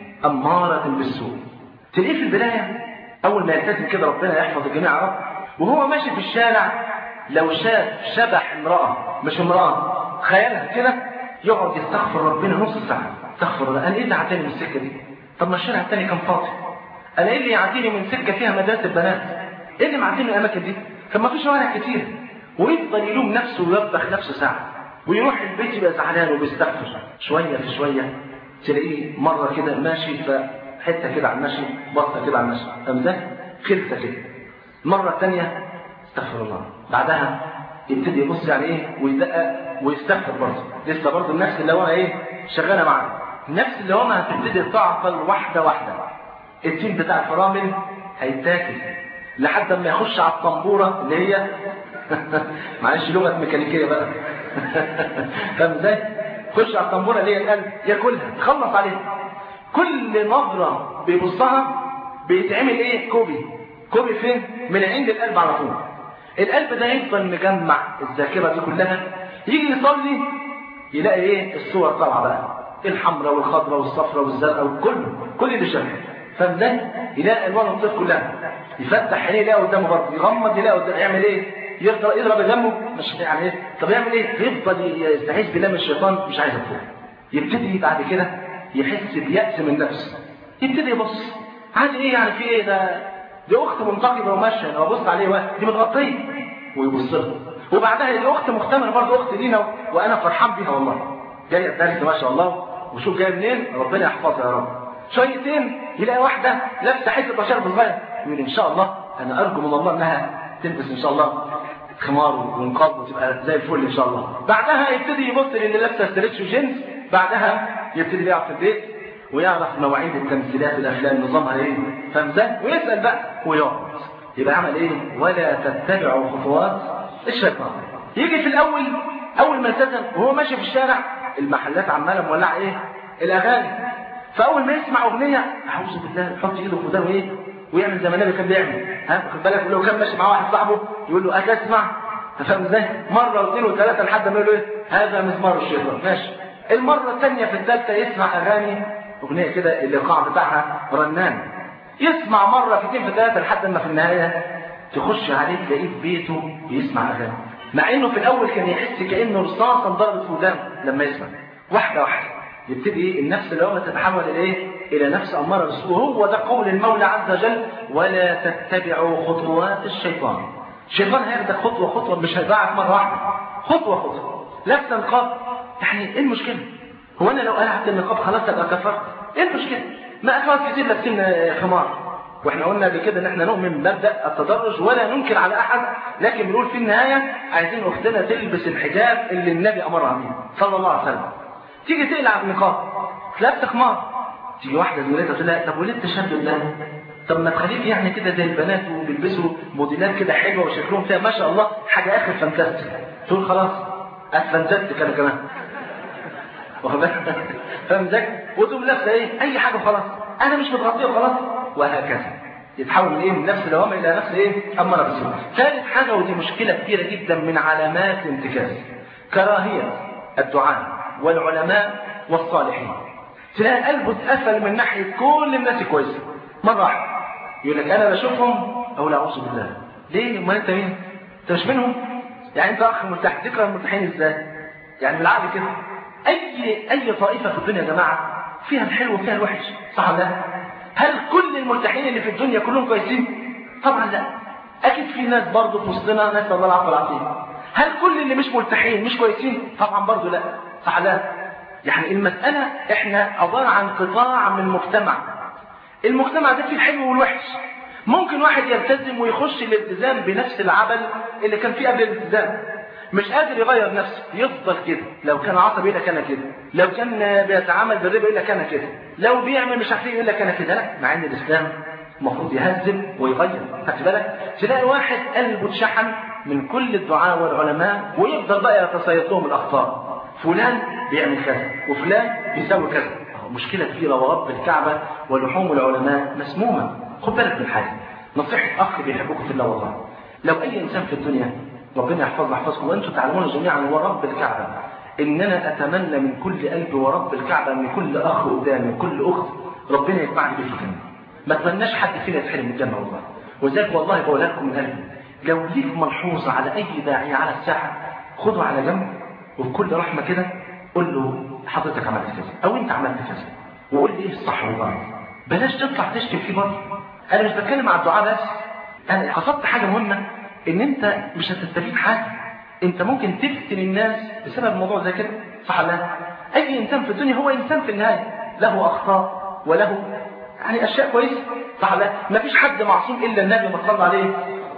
أمارة بالسوء تلاقيه في البداية أول ما يلتزم كده ربنا يحفظ الجميع يا رب وهو ماشي في الشارع لو شاف شبح امرأة مش امرأة خيالها كده يقعد يستغفر ربنا نص ساعة استغفر الله أنا إيه دعتني من السكة دي طب ما الشارع الثاني كان فاضي انا ايه اللي يعديني من سكه فيها مدارس البنات ايه اللي معديني من الاماكن دي كان ما فيش شوارع كتير ويفضل يلوم نفسه ويوبخ نفسه ساعه ويروح البيت يبقى زعلان وبيستغفر شويه في شويه تلاقيه مره كده ماشي في حته كده على المشي بصه كده على المشي فاهم ازاي؟ خلفه كده المره الثانيه استغفر الله بعدها يبتدي يبص يعني ايه ويدقق ويستغفر برضه لسه برضه النفس اللي هو ايه شغاله معاه النفس اللي هو هتبتدي تعطل واحده واحده التيم بتاع الفرامل هيتاكل لحد ما يخش على الطنبوره اللي هي معلش لغه ميكانيكيه بقى فاهم ازاي؟ يخش على الطنبوره اللي هي القلب ياكلها يخلص عليها كل نظره بيبصها بيتعمل ايه؟ كوبي كوبي فين؟ من عند القلب على طول القلب ده يفضل مجمع الذاكره دي كلها يجي يصلي يلاقي ايه الصور طالعه بقى الحمراء والخضراء والصفراء والزرقاء وكله كل اللي شبه فاهم ازاي؟ يلاقي الوان الطيف كلها يفتح عينيه يلاقي قدامه برضه يغمض يلاقي قدامه يعمل ايه؟ يفضل يضرب دمه مش يعني ايه؟ طب يعمل ايه؟ يفضل يستعيذ بالله من الشيطان مش عايز يفوق يبتدي بعد كده يحس بيأس من نفسه يبتدي يبص عادي ايه يعني في ايه ده دي اخت منتقبه وماشيه انا ببص عليه واحد دي متغطيه ويبص لها وبعدها دي اخت مختمره برضه اخت لينا وانا فرحان بيها والله جايه الدرس ما شاء الله وشوف جايه منين ربنا يحفظها يا رب شويتين يلاقي واحده لابسه حته بشرب صغير يقول ان شاء الله انا ارجو من الله انها تلبس ان شاء الله خمار ونقاب وتبقى زي الفل ان شاء الله بعدها يبتدي يبص للي لابسه ستريتش وجينز بعدها يبتدي يقعد في البيت ويعرف مواعيد التمثيلات الافلام نظامها ايه فاهم ازاي ويسال بقى ويقعد يبقى عمل ايه ولا تتبعوا خطوات الشيطان يجي في الاول اول ما التزم وهو ماشي في الشارع المحلات عماله مولعه ايه الاغاني فاول ما يسمع اغنيه اعوذ بالله يحط ايده في ودانه ايه ويعمل زي ما النبي كان بيعمل ها واخد بالك لو كان ماشي مع واحد صاحبه يقول له اسمع فاهم ازاي مره واثنين وثلاثه لحد ما يقول له ايه هذا مزمار الشيطان ماشي المره الثانيه في الثالثه يسمع اغاني اغنيه كده الايقاع بتاعها رنان يسمع مره في اثنين في ثلاثه لحد ما في النهايه تخش عليه تلاقيه في بيته بيسمع اغاني مع انه في الاول كان يحس كانه رصاصه ضربت في ودانه لما يسمع واحده واحده يبتدي النفس اللي هو تتحول الى ايه؟ الى نفس اماره بالسوء وهو ده قول المولى عز وجل ولا تتبعوا خطوات الشيطان الشيطان هياخدك خطوه خطوه مش هيضيعك مره واحده خطوه خطوه لابس نقاب يعني ايه المشكله؟ هو انا لو قلعت النقاب خلاص ابقى كفرت ايه المشكله؟ ما اخوات كتير لابسين خمار واحنا قلنا قبل كده ان احنا نؤمن بمبدا التدرج ولا ننكر على احد لكن بنقول في النهايه عايزين اختنا تلبس الحجاب اللي النبي امرها بيه صلى الله عليه وسلم تيجي تقلع النقاب لابسه خمار تيجي واحده زميلتها تقول لها طب وليه التشدد ده؟ طب ما تخليك يعني كده زي البنات وبيلبسوا موديلات كده حلوه وشكلهم فيها ما شاء الله حاجه اخر فانتاستيك تقول خلاص اتفانتاستيك انا كمان واخد بالك فاهم ازاي؟ وتقوم لابسه ايه؟ اي حاجه وخلاص انا مش متغطيه وخلاص وهكذا يتحول من ايه من نفس الأوامر الى نفس ايه امر بالسوء ثالث حاجه ودي مشكله كبيره جدا من علامات الانتكاس كراهيه الدعاء والعلماء والصالحين تلاقي قلبه اتقفل من ناحيه كل الناس كويسه مره واحده يقول لك انا بشوفهم او لا اعوذ بالله ليه امال انت مين انت مش منهم يعني انت اخ مرتاح تكره المرتاحين ازاي يعني بالعقل كده اي اي طائفه في الدنيا يا جماعه فيها الحلو وفيها الوحش صح ولا لا هل كل المرتاحين اللي في الدنيا كلهم كويسين طبعا لا اكيد في ناس برضه في وسطنا نسال الله العفو والعافيه هل كل اللي مش مرتاحين مش كويسين طبعا برضه لا صح لا يعني المساله احنا عباره عن قطاع من مجتمع المجتمع ده فيه الحلو والوحش ممكن واحد يلتزم ويخش الالتزام بنفس العبل اللي كان فيه قبل الالتزام مش قادر يغير نفسه يفضل كده لو كان عصبي يقول لك انا كده لو كان بيتعامل بالربا يقول لك انا كده لو بيعمل مش عارف ايه يقول لك انا كده لا مع ان الاسلام المفروض يهذب ويغير خدت بالك تلاقي واحد قلبه اتشحن من كل الدعاء والعلماء ويفضل بقى يتصيد لهم الاخطاء فلان بيعمل كذا وفلان بيسوي كذا مشكله كبيره ورب الكعبه ولحوم العلماء مسمومه خد بالك من حاجه نصيحه اخ بيحبكم في الله والله لو اي انسان في الدنيا ربنا يحفظنا يحفظكم وانتم تعلمون جميعا ورب الكعبه ان انا اتمنى من كل قلبي ورب الكعبه من كل اخ قدامي من كل اخت ربنا يجمعني بيه في الجنه ما اتمناش حد فينا يتحرم من الجنه والله وذلك والله بقولها لكم من قلبي لو ليك ملحوظه على اي داعيه على الساحه خده على جنب وبكل رحمه كده قول له حضرتك عملت كذا او انت عملت كذا وقول لي ايه الصح والغلط بلاش تطلع تشتم فيه بره انا مش بتكلم على الدعاء بس انا قصدت حاجه مهمه ان انت مش هتستفيد حاجه انت ممكن تفتن الناس بسبب موضوع زي كده صح ولا لا اي انسان في الدنيا هو انسان في النهايه له اخطاء وله يعني اشياء كويسه صح ولا لا مفيش حد معصوم الا النبي ما صلى عليه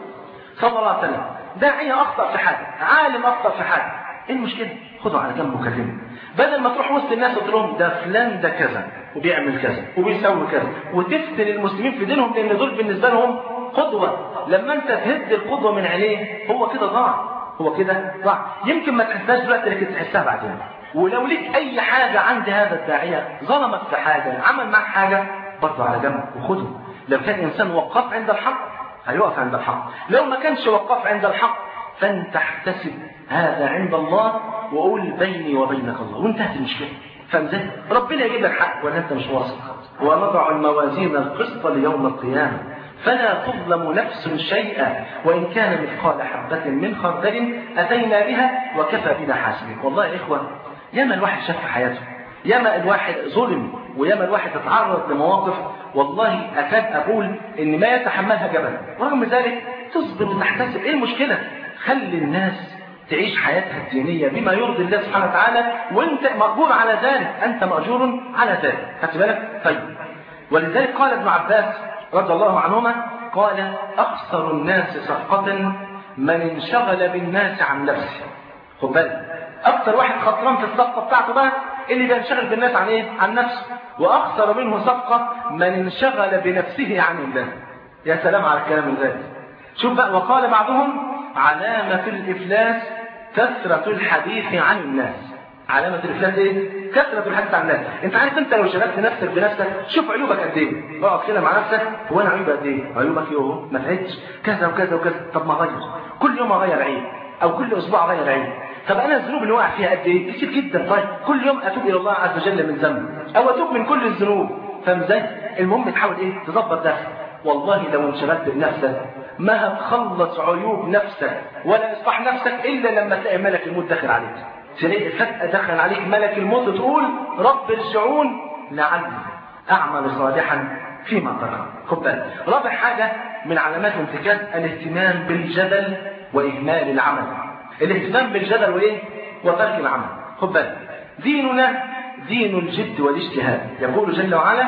صلى الله عليه وسلم داعيه اخطا في حاجه عالم اخطا في حاجه ايه المشكله خده على جنب وكلمه بدل ما تروح وسط الناس وتقول لهم ده فلان ده كذا وبيعمل كذا وبيسوي كذا وتفتن المسلمين في دينهم لان دول بالنسبه لهم قدوه لما انت تهد القدوه من عينيه هو كده ضاع هو كده ضاع يمكن ما تحسهاش دلوقتي لكن تحسها بعدين ولو ليك اي حاجه عند هذا الداعيه ظلمك في حاجه عمل معك حاجه برضه على جنب وخده لو كان انسان وقف عند الحق هيقف عند الحق لو ما كانش وقف عند الحق فانت احتسب هذا عند الله وقول بيني وبينك الله وانتهت المشكله فاهم ربنا يجيب لك حق ولا انت مش واثق ونضع الموازين القسط ليوم القيامه فلا تظلم نفس شيئا وإن كان مثقال حبة من خردل أتينا بها وكفى بنا حاسبين والله يا إخوة ياما الواحد شاف في حياته ياما الواحد ظلم وياما الواحد اتعرض لمواقف والله أكاد أقول إن ما يتحملها جبل ورغم ذلك تصبر وتحتسب إيه المشكلة خلي الناس تعيش حياتها الدينية بما يرضي الله سبحانه وتعالى وانت مأجور على ذلك انت مأجور على ذلك خدت بالك طيب ولذلك قال ابن عباس رضي الله عنهما قال أخسر الناس صفقة من انشغل بالناس عن نفسه خد بالك أكثر واحد خسران في الصفقة بتاعته بقى اللي بينشغل بالناس عن إيه؟ عن نفسه وأخسر منه صفقة من انشغل بنفسه عن الله يا سلام على الكلام الغالي شوف بقى وقال بعضهم علامة الإفلاس كثرة الحديث عن الناس علامة الإفلاس إيه؟ كثرة الحديث عن الناس أنت عارف أنت لو شغلت نفسك بنفسك شوف عيوبك قد إيه اقعد كده مع نفسك هو أنا عيوبي قد إيه عيوبك يوه ما تعدش كذا وكذا وكذا طب ما أغير كل يوم أغير عيب أو كل أسبوع أغير عيب طب أنا الذنوب اللي وقع فيها قد إيه كتير جدا طيب كل يوم أتوب إلى الله عز وجل من ذنب أو أتوب من كل الذنوب فاهم إزاي المهم تحاول إيه تظبط ده والله لو انشغلت بنفسك ما هتخلص عيوب نفسك ولا اصلاح نفسك الا لما تلاقي ملك الموت داخل عليك تلاقي فجأة دخل عليك ملك الموت تقول رب ارجعون لعلي اعمل صالحا فيما ترى خد بالك رابع حاجه من علامات انتكاس الاهتمام بالجدل واهمال العمل الاهتمام بالجدل وايه وترك العمل خد بالك ديننا دين الجد والاجتهاد يقول جل وعلا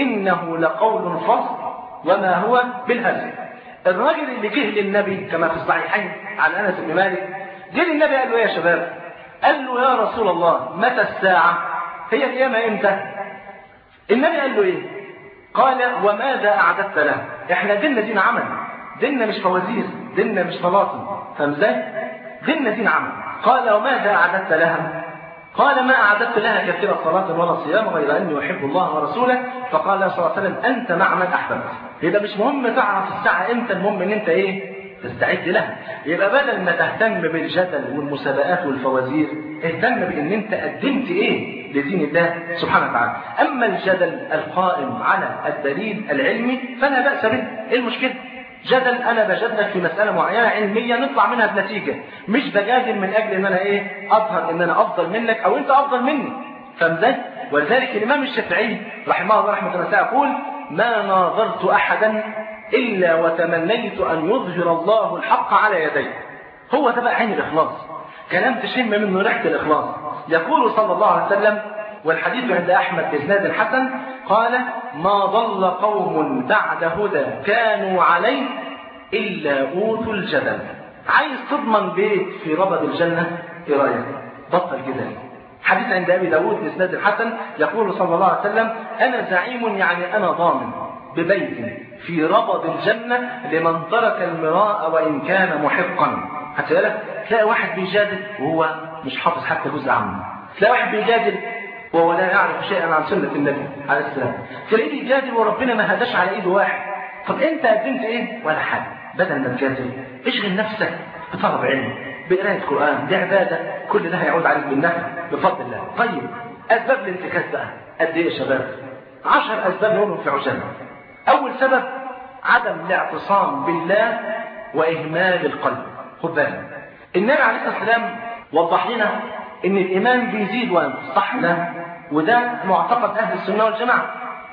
انه لقول فصل وما هو بالهزل الراجل اللي جه للنبي كما في الصحيحين عن انس بن مالك جه للنبي قال له يا شباب قال له يا رسول الله متى الساعة هي القيامة امتى النبي قال له ايه قال وماذا اعددت له احنا ديننا دين عمل ديننا مش فوازير ديننا مش طلاطم فاهم ازاي ديننا دين عمل قال وماذا اعددت لها قال ما أعددت لها كثير صلاة ولا صيام غير أني أحب الله ورسوله فقال صلى الله عليه وسلم أنت مع من أحببت يبقى مش مهم تعرف الساعة إمتى المهم إن أنت إيه تستعد لها يبقى بدل ما تهتم بالجدل والمسابقات والفوازير اهتم بان انت قدمت ايه لدين الله سبحانه وتعالى اما الجدل القائم على الدليل العلمي فلا باس به ايه المشكله جدل انا بجادلك في مساله معينه علميه نطلع منها بنتيجه مش بجادل من اجل ان انا ايه اظهر ان انا افضل منك او انت افضل مني فاهم ازاي ولذلك الامام الشافعي رحمه الله رحمه الله يقول ما ناظرت احدا إلا وتمنيت أن يظهر الله الحق على يديه هو ده بقى عين الإخلاص كلام تشم منه ريحة الإخلاص يقول صلى الله عليه وسلم والحديث عند أحمد بإسناد حسن قال ما ضل قوم بعد هدى كانوا عليه إلا أوتوا الجدل عايز تضمن بيت في ربد الجنة إيه رأيك؟ بطل جدال حديث عند أبي داود بإسناد الحسن يقول صلى الله عليه وسلم أنا زعيم يعني أنا ضامن ببيت في ربض الجنة لمن ترك المراء وإن كان محقا حتى بالك تلاقي واحد بيجادل وهو مش حافظ حتى جزء عنه تلاقي واحد بيجادل وهو لا يعرف شيئا عن سنة النبي عليه السلام تلاقيه بيجادل وربنا ما هداش على ايده واحد طب انت قدمت ايه ولا حاجة بدل ما تجادل اشغل نفسك بطلب علم بقراية قرآن دي عبادة كل ده هيعود عليك بالنفع بفضل الله طيب أسباب الانتكاس بقى قد ايه يا شباب عشر أسباب نقولهم في عجالة أول سبب عدم الاعتصام بالله وإهمال القلب خد بالك النبي عليه الصلاة والسلام وضح لنا إن الإيمان بيزيد وينقص صح ده وده معتقد أهل السنة والجماعة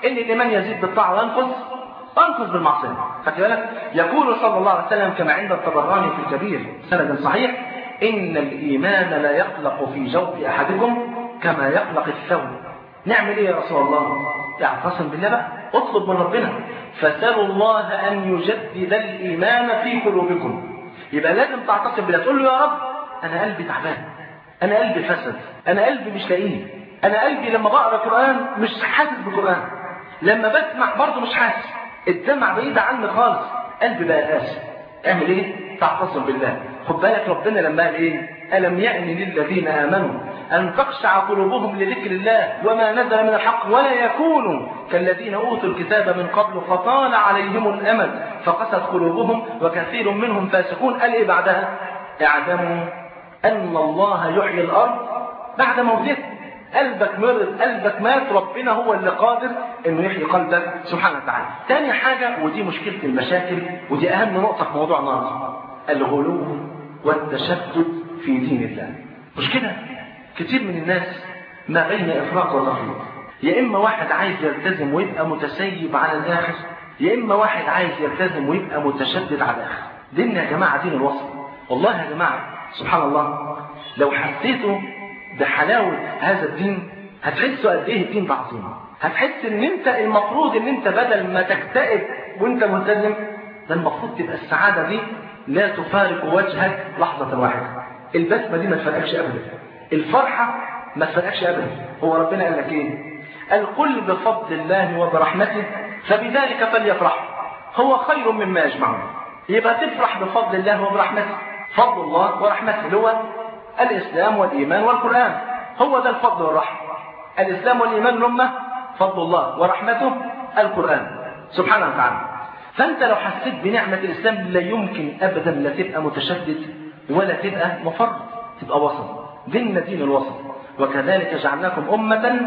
ان الايمان يزيد بالطاعه وينقص وينقص بالمعصيه خدت بالك يقول صلى الله عليه وسلم كما عند الطبراني في الكبير سند صحيح ان الايمان لا يخلق في جوف احدكم كما يخلق الثوب نعمل ايه يا رسول الله اعتصم بالله بقى اطلب من ربنا فسالوا الله ان يجدد الايمان في قلوبكم يبقى لازم تعتصم بالله تقول له يا رب انا قلبي تعبان انا قلبي فسد انا قلبي مش لاقيه انا قلبي لما بقرا قران مش حاسس بالقران لما بسمع برضه مش حاسس الدمع بعيد عني خالص قلبي بقى قاسي اعمل ايه تعتصم بالله خد بالك ربنا لما قال ايه الم يأن للذين امنوا ان تخشع قلوبهم لذكر الله وما نزل من الحق ولا يكونوا كالذين اوتوا الكتاب من قبل فطال عليهم الامد فقست قلوبهم وكثير منهم فاسقون قال ايه بعدها اعلموا ان الله يحيي الارض بعد موتها قلبك مرض قلبك مات ربنا هو اللي قادر انه يحيي قلبك سبحانه وتعالى تاني حاجة ودي مشكلة المشاكل ودي اهم نقطة في موضوع النهارده الغلو والتشدد في دين الله مش كده كتير من الناس ما بين افراط وتفريط يا اما واحد عايز يلتزم ويبقى متسيب على الاخر يا اما واحد عايز يلتزم ويبقى متشدد على الاخر ديننا يا جماعة دين الوسط والله يا جماعة سبحان الله لو حسيتوا بحلاوة هذا الدين هتحسوا قد ايه الدين ده عظيم هتحس ان انت المفروض ان انت بدل ما تكتئب وانت ملتزم ده المفروض تبقى السعادة دي لا تفارق وجهك لحظة واحدة البسمة دي ما تفرقش ابدا الفرحة ما تفرقش ابدا هو ربنا قال لك ايه قال قل بفضل الله وبرحمته فبذلك فليفرحوا هو خير مما يجمعون يبقى تفرح بفضل الله وبرحمته فضل الله ورحمته اللي هو الإسلام والإيمان والقرآن هو ده الفضل والرحمة الإسلام والإيمان هم فضل الله ورحمته القرآن سبحانه وتعالى فأنت لو حسيت بنعمة الإسلام لا يمكن أبدا لا تبقى متشدد ولا تبقى مفرط تبقى وسط ديننا دين الوسط وكذلك جعلناكم أمة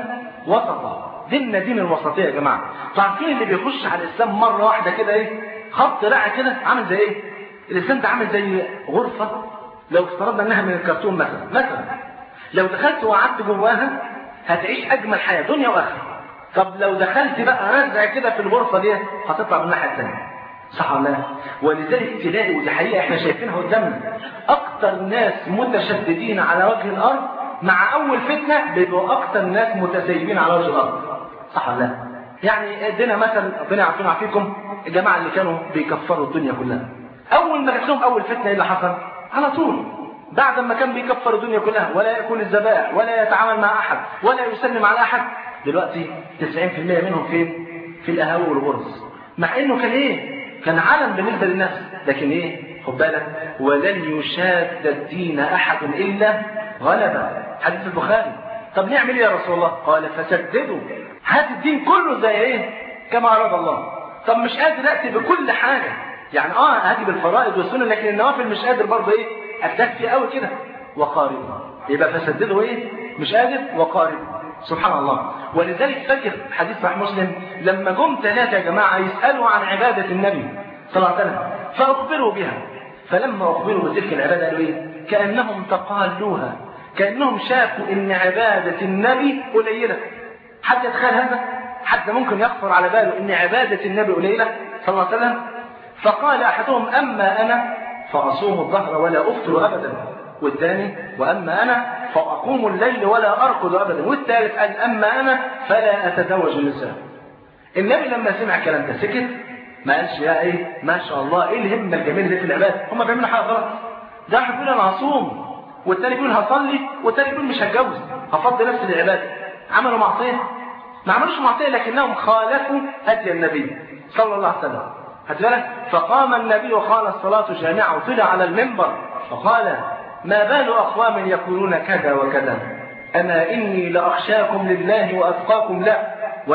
وسطا ديننا دين الوسطية يا جماعة تعرفين اللي بيخش على الإسلام مرة واحدة كده إيه خط رائع كده عامل زي إيه الإسلام ده عامل زي غرفة لو افترضنا انها من الكرتون مثلا مثلا لو دخلت وقعدت جواها هتعيش اجمل حياه دنيا واخره طب لو دخلت بقى رزع كده في الغرفه دي هتطلع من الناحيه الثانيه صح ولا لا ولذلك تلاقي ودي حقيقه احنا شايفينها قدامنا اكتر ناس متشددين على وجه الارض مع اول فتنه بيبقوا اكتر ناس متسيبين على وجه الارض صح ولا لا يعني ادينا مثلا ربنا يعافينا ويعافيكم الجماعه اللي كانوا بيكفروا الدنيا كلها اول ما جات لهم اول فتنه ايه اللي حصل على طول بعد ما كان بيكفر الدنيا كلها ولا ياكل الذبائح ولا يتعامل مع احد ولا يسلم على احد دلوقتي 90% منهم فين في القهاوي والغرز مع انه كان ايه كان علم بالنسبه للناس لكن ايه خد بالك ولن يشاد الدين احد الا غلبه حديث البخاري طب نعمل ايه يا رسول الله قال فسددوا هات الدين كله زي ايه كما اراد الله طب مش قادر اتي بكل حاجه يعني اه هاجي بالفرائض والسنن لكن النوافل مش قادر برضه ايه اكتفي قوي كده وقارب يبقى فسدده ايه مش قادر وقارب سبحان الله ولذلك فاكر حديث صحيح مسلم لما جم ثلاثه يا جماعه يسالوا عن عباده النبي صلى الله عليه وسلم فاخبروا بها فلما اخبروا بتلك العباده قالوا ايه كانهم تقالوها كانهم شافوا ان عباده النبي قليله حد يتخيل هذا حد ممكن يخطر على باله ان عباده النبي قليله صلى الله عليه وسلم فقال أحدهم أما أنا فأصوم الظهر ولا أفطر أبدا والثاني وأما أنا فأقوم الليل ولا أرقد أبدا والثالث قال أما أنا فلا أتزوج النساء النبي لما سمع الكلام ده سكت ما قالش يا ايه ما شاء الله ايه الهمه الجميله دي في العباده هم بيعملوا حاجه غلط ده واحد بيقول انا هصوم والتاني بيقول هصلي والتاني بيقول مش هتجوز هفضي نفسي للعباده عملوا معصيه ما عملوش معصيه لكنهم خالفوا هدي النبي صلى الله عليه وسلم خدت بالك فقام النبي وقال الصلاة جامعة وطلع على المنبر فقال ما بال أقوام يقولون كذا وكذا أما إني لأخشاكم لله وأتقاكم لا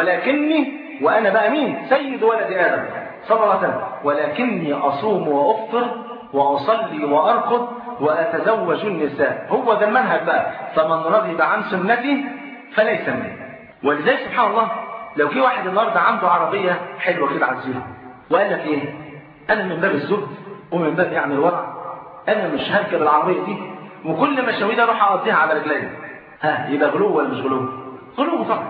ولكني وأنا بقى مين سيد ولد آدم صلى الله عليه وسلم ولكني أصوم وأفطر وأصلي وأرقد وأتزوج النساء هو ده المنهج بقى فمن رغب عن سنتي فليس مني ولذلك سبحان الله لو في واحد النهارده عنده عربية حلوة كده عزيزة وقال لك ايه انا من باب الزهد ومن باب يعني الورع انا مش هركب العربيه دي وكل مشاوير اروح اقضيها على رجلي ها يبقى غلو ولا مش غلو غلو طبعا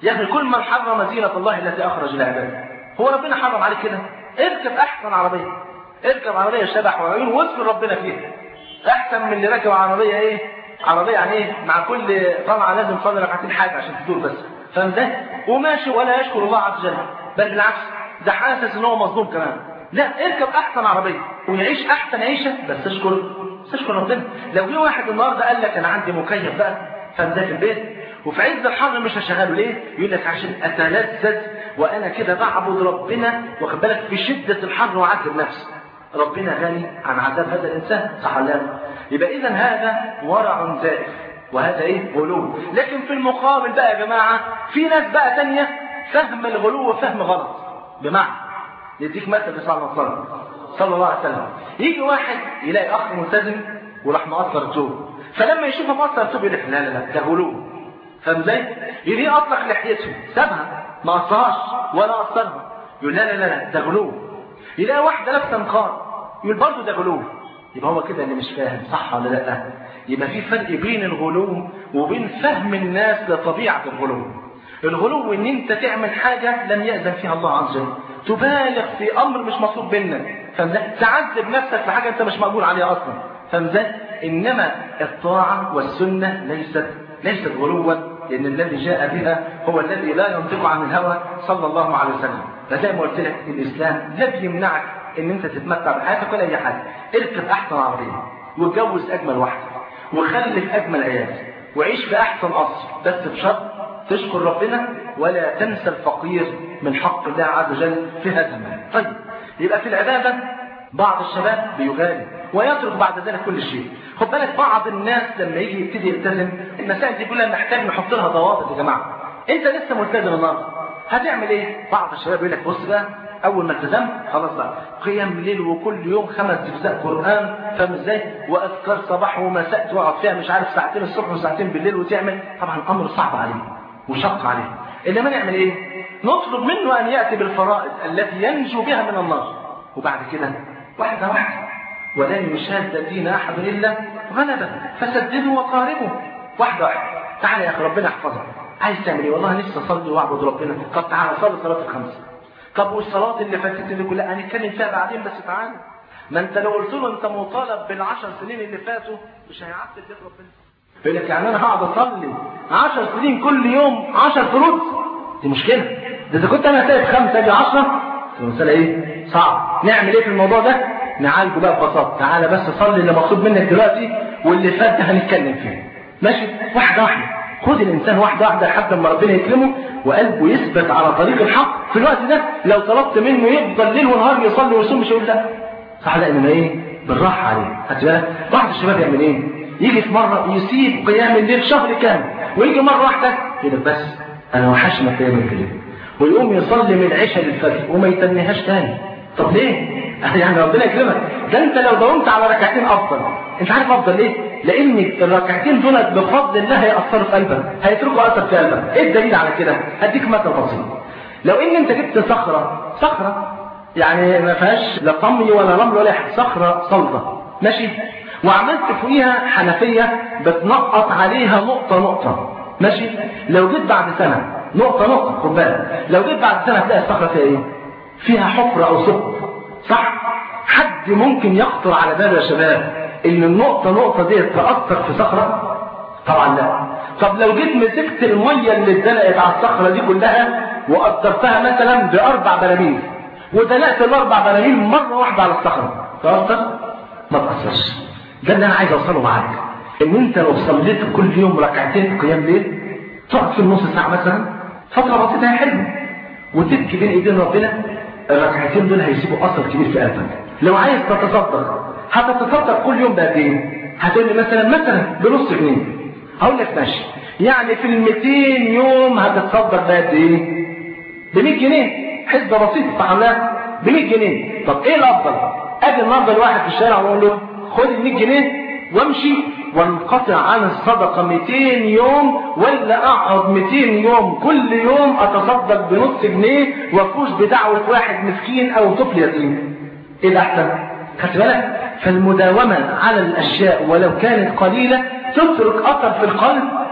يا اخي كل من حرم زينة الله التي اخرج لعباده هو ربنا حرم عليك كده اركب احسن عربية اركب عربية شبح وعيون واذكر ربنا فيها احسن من اللي راكب عربية ايه عربية يعني ايه مع كل طلعة لازم تصلي ركعتين حاجة عشان تدور بس فاهم ده وماشي ولا يشكر الله عز وجل بل بالعكس ده حاسس ان هو مظلوم كمان لا اركب احسن عربية ويعيش احسن عيشة بس اشكر تشكر ربنا لو جه واحد النهارده قال لك انا عندي مكيف بقى فده في البيت وفي عز الحر مش هشغله ليه يقول لك عشان اتلذذ وانا كده بعبد ربنا واخد بالك في شده الحر واعذب نفسي ربنا غني عن عذاب هذا الانسان صح ولا لا يبقى اذا هذا ورع زائف وهذا ايه غلو لكن في المقابل بقى يا جماعه في ناس بقى تانية فهم الغلو فهم غلط بمعنى يديك مثل صلى الله عليه وسلم صلى الله عليه وسلم يجي واحد يلاقي اخ ملتزم وراح مقصر الثوب فلما يشوفه مقصر الثوب يقول لا لا لا ده غلو فاهم ازاي؟ يجي اطلق لحيته سابها ما قصرهاش ولا قصرها يقول لا لا لا لا ده غلو يلاقي واحده لابسه نقاب يقول برضه ده غلو يبقى هو كده اللي مش فاهم صح ولا لا يبقى في فرق بين الغلو وبين فهم الناس لطبيعه الغلو الغلو ان انت تعمل حاجه لم يأذن فيها الله عز وجل تبالغ في امر مش مطلوب منك فاهم تعذب نفسك في حاجه انت مش مقبول عليها اصلا فاهم انما الطاعه والسنه ليست ليست غلوا لان الذي جاء بها هو الذي لا ينطق عن الهوى صلى الله عليه وسلم فزي ما قلت لك الاسلام لا بيمنعك ان انت تتمتع بحياتك ولا اي حاجه اركب احسن عربيه واتجوز اجمل واحده وخلف اجمل عيال وعيش في احسن قصر بس بشرط تشكر ربنا ولا تنسى الفقير من حق الله عز وجل في هذا المال طيب يبقى في العبادة بعض الشباب بيغالي ويترك بعد ذلك كل شيء خد بالك بعض الناس لما يجي يبتدي يلتزم المسائل دي كلها محتاج نحط لها ضوابط يا جماعه انت لسه ملتزم النهارده هتعمل ايه بعض الشباب يقول لك بص بقى اول ما التزمت خلاص بقى قيام ليل وكل يوم خمس اجزاء قران فاهم ازاي واذكار صباح ومساء تقعد فيها مش عارف ساعتين الصبح وساعتين بالليل وتعمل طبعا الامر صعب عليه وشق عليه انما نعمل ايه نطلب منه ان ياتي بالفرائض التي ينجو بها من النار وبعد كده واحده واحده ولا يشاد دين احد الا غلبه فسددوا وقاربوا واحده واحده تعالى يا اخي ربنا يحفظك عايز تعمل ايه والله نفسي اصلي واعبد ربنا طب تعالى صلي صلاه الخمس طب والصلاه اللي فاتت دي كلها هنتكلم فيها بعدين بس تعالى ما انت لو قلت له انت مطالب بالعشر سنين اللي فاتوا مش هيعطل بيت ربنا يقول لك يعني انا هقعد اصلي 10 سنين كل يوم 10 فروض دي مشكله ده اذا كنت انا سايب خمسه اجي 10 المساله ايه؟ صعب نعمل ايه في الموضوع ده؟ نعالجه بقى ببساطه تعالى بس صلي اللي مطلوب منك دلوقتي واللي فات ده هنتكلم فيه ماشي واحده واحده خد الانسان واحده واحده لحد ما ربنا يكرمه وقلبه يثبت على طريق الحق في الوقت ده لو طلبت منه يفضل ليل ونهار يصلي ويصوم مش هيقول لا صح لا انما ايه بالراحه عليه خدت بالك بعض الشباب يعمل ايه يجي في مرة يسيب قيام الليل شهر كامل ويجي مرة واحدة يقول بس أنا وحشنا قيام الليل ويقوم يصلي من العشاء للفجر وما يتنيهاش تاني طب ليه؟ يعني ربنا يكرمك ده انت لو داومت على ركعتين افضل انت عارف افضل ليه؟ لان الركعتين دول بفضل الله هيأثروا في قلبك هيتركوا اثر في قلبك ايه الدليل على كده؟ هديك مثل بسيط لو ان انت جبت صخرة صخرة يعني ما فيهاش لا طمي ولا رمل ولا حاجه صخرة صلبة ماشي وعملت فوقيها حنفية بتنقط عليها نقطة نقطة ماشي لو جيت بعد سنة نقطة نقطة خد بالك لو جيت بعد سنة هتلاقي الصخرة فيها ايه فيها حفرة او ثقب صح حد ممكن يخطر على باله يا شباب ان النقطة نقطة دي تأثر في صخرة طبعا لا طب لو جيت مسكت المية اللي اتدلقت على الصخرة دي كلها وقدرتها مثلا بأربع براميل ودلقت الأربع براميل مرة واحدة على الصخرة تأثر؟ ما تأثرش ده اللي انا عايز اوصله معاك ان انت لو صليت كل يوم ركعتين قيام ليل تقعد في النص ساعه مثلا فتره بسيطه هي حلوه وتبكي بين ايدين ربنا الركعتين دول هيسيبوا اثر كبير في قلبك لو عايز تتصدق هتتصدق كل يوم بقد ايه هتقول لي مثلا مثلا بنص جنيه هقول لك ماشي يعني في ال 200 يوم هتتصدق بقد ايه ب 100 جنيه حسبه بسيطه فحملها ب 100 جنيه طب ايه الافضل اجي النهارده الواحد في الشارع واقول له خد ال 100 جنيه وامشي وانقطع عن الصدقة 200 يوم ولا اقعد 200 يوم كل يوم اتصدق بنص جنيه وافوز بدعوة واحد مسكين او طفل يتيم ايه ده احسن خدت بالك فالمداومة على الاشياء ولو كانت قليلة تترك اثر في القلب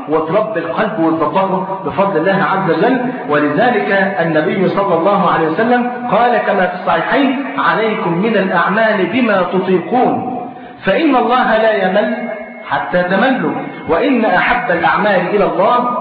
وتربي القلب وتظبطه بفضل الله عز وجل ولذلك النبي صلى الله عليه وسلم قال كما في الصحيحين عليكم من الأعمال بما تطيقون فإن الله لا يمل حتى تملوا وإن أحب الأعمال إلى الله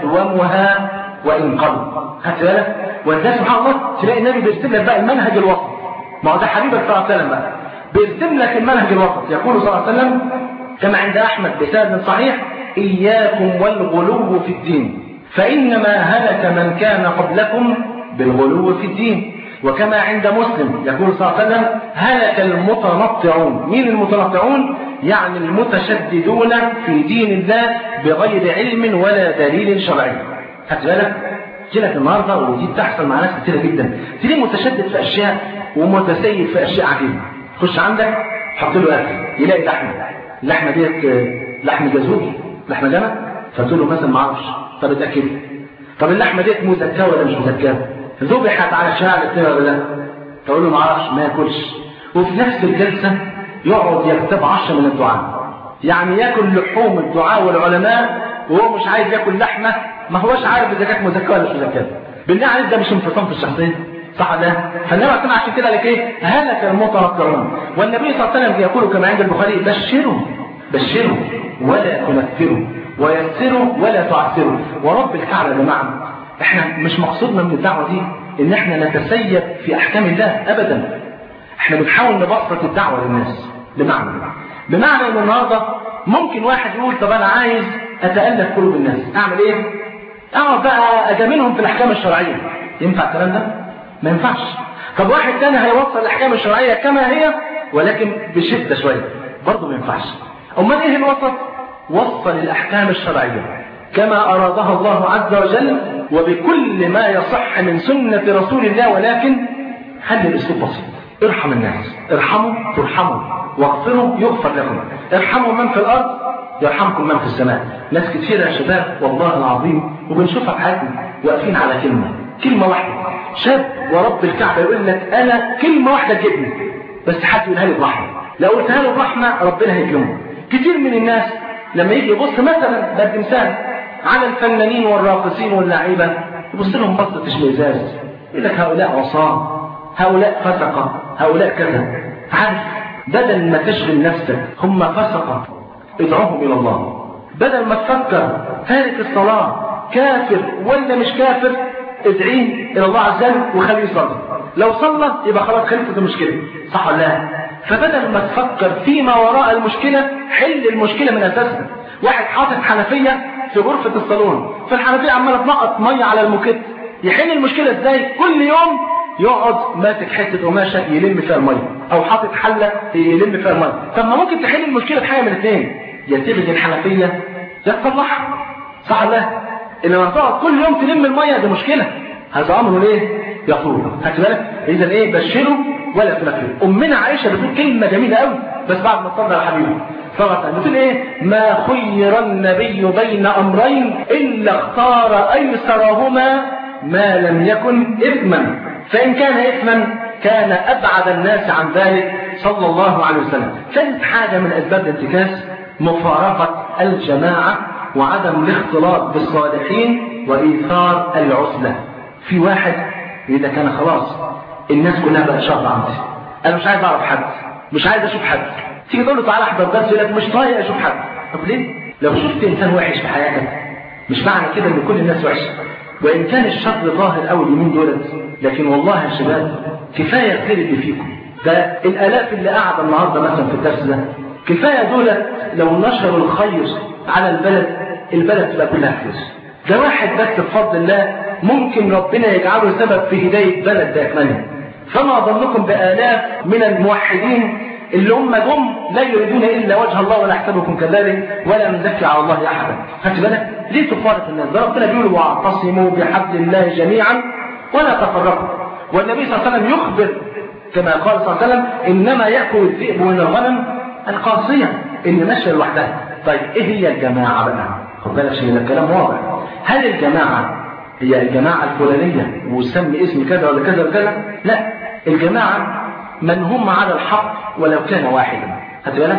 أدومها وإن قل خدت بالك وده سبحان الله تلاقي النبي بيرسم لك بقى المنهج الوسط ما هو ده حبيبك صلى الله عليه وسلم بقى بيرسم لك المنهج الوسط يقول صلى الله عليه وسلم كما عند أحمد بسند صحيح إياكم والغلو في الدين فإنما هلك من كان قبلكم بالغلو في الدين وكما عند مسلم يقول صلى الله عليه وسلم هلك المتنطعون مين المتنطعون يعني المتشددون في دين الله بغير علم ولا دليل شرعي خدت بالك لك النهارده ودي بتحصل مع ناس كتيره جدا تلاقيه متشدد في اشياء ومتسيب في اشياء عجيبه خش عندك حط له اكل يلاقي لحمه اللحمه ديت لحم جزوري لحمه جمل فتقول له مثلا ما اعرفش طب اتاكد طب اللحمه ديت مزكاه ولا مش مزكاه ذبحت على الشارع الاثنين ولا لا تقول له ما اعرفش ما ياكلش وفي نفس الجلسه يقعد يكتب عشرة من الدعاء يعني ياكل لحوم الدعاء والعلماء وهو مش عايز ياكل لحمه ما هوش عارف اذا كانت مزكاه ولا مش مزكاه بالله عليك ده مش انفصام في الشخصيه صح ولا لا فالنبي عليه عشان كده قال لك ايه هلك المتنطعون والنبي صلى الله عليه وسلم يقول كما عند البخاري بشروا بشروا ولا تنفروا ويسروا ولا تعسروا ورب الكعبه يا جماعه احنا مش مقصودنا من الدعوه دي ان احنا نتسيب في احكام الله ابدا احنا بنحاول نبسط الدعوه للناس بمعنى بمعنى ان النهارده ممكن واحد يقول طب انا عايز اتالف قلوب الناس اعمل ايه اقعد بقى اجاملهم في الاحكام الشرعيه ينفع الكلام ده ما ينفعش طب واحد تاني هيوصل الاحكام الشرعيه كما هي ولكن بشده شويه برضه ما ينفعش امال ايه الوسط وصل الاحكام الشرعيه كما ارادها الله عز وجل وبكل ما يصح من سنه رسول الله ولكن خلي الاسلوب بسيط ارحم الناس ارحموا ترحموا واغفروا يغفر لكم ارحموا من في الارض يرحمكم من في السماء ناس كتير يا شباب والله العظيم وبنشوفها في حياتنا واقفين على كلمه كلمه واحده شاب ورب الكعبه يقول لك انا كلمه واحده تجيبني بس حد يقولها لي برحمه لو قلتها له برحمه ربنا هيكرمه كتير من الناس لما يجي يبص مثلا بدي مثال على الفنانين والراقصين واللاعيبه يبص لهم بصه اشمئزاز يقول لك هؤلاء عصاه هؤلاء فسقه هؤلاء كذا عارف بدل ما تشغل نفسك هم فسقه ادعوهم الى الله بدل ما تفكر تارك الصلاه كافر ولا مش كافر ادعيه الى الله عز وجل وخليه يصلي لو صلى يبقى خلاص خلصت المشكله صح ولا لا فبدل ما تفكر فيما وراء المشكله حل المشكله من اساسها واحد حاطط حنفيه في غرفه الصالون فالحنفيه عماله تنقط ميه على الموكيت يحل المشكله ازاي كل يوم يقعد ماسك حته قماشه يلم فيها الميه او حاطط حله يلم فيها الميه طب ما ممكن تحل المشكله بحاجه من الاثنين يا تبعد الحنفيه يا تصلحها صح ولا لا انما تقعد كل يوم تلم الميه دي مشكله هذا امر ايه يطول خدت بالك اذا ايه بشروا ولا تنفروا امنا عائشه بتقول كلمه جميله قوي بس بعد ما تصلى على حبيبي صلى بتقول ايه ما خير النبي بين امرين الا اختار ايسرهما ما لم يكن اثما فان كان اثما كان ابعد الناس عن ذلك صلى الله عليه وسلم ثالث حاجه من اسباب الانتكاس مفارقه الجماعه وعدم الاختلاط بالصالحين وايثار العزله في واحد اذا كان خلاص الناس كلها بقت شاطره عندي انا مش عايز اعرف حد مش عايز اشوف حد تيجي تقول له تعالى احضر درس يقول لك مش طايق اشوف حد طب ليه لو شفت انسان وحش في حياتك مش معنى كده ان كل الناس وحشه وان كان الشر ظاهر قوي اليومين دولت لكن والله يا شباب كفايه الخير اللي فيكم ده الالاف اللي قاعده النهارده مثلا في الدرس ده كفايه دولت لو نشروا الخير على البلد البلد تبقى كلها خير ده واحد بس بفضل الله ممكن ربنا يجعله سبب في هدايه بلد باكملها فما ظنكم بالاف من الموحدين اللي هم جم لا يريدون الا وجه الله ولا يحسبكم كذلك ولا نزكي على الله احدا خدت بالك ليه تفارق الناس ده ربنا بيقول واعتصموا بحبل الله جميعا ولا تفرقوا والنبي صلى الله عليه وسلم يخبر كما قال صلى الله عليه وسلم انما ياكل الذئب من الغنم القاصيه اللي ماشيه لوحدها طيب ايه هي الجماعه بقى خد بالك عشان الكلام واضح هل الجماعه هي الجماعه الفلانيه وسمي اسم كذا ولا كذا وكذا لا الجماعه من هم على الحق ولو كان واحدا خدت بالك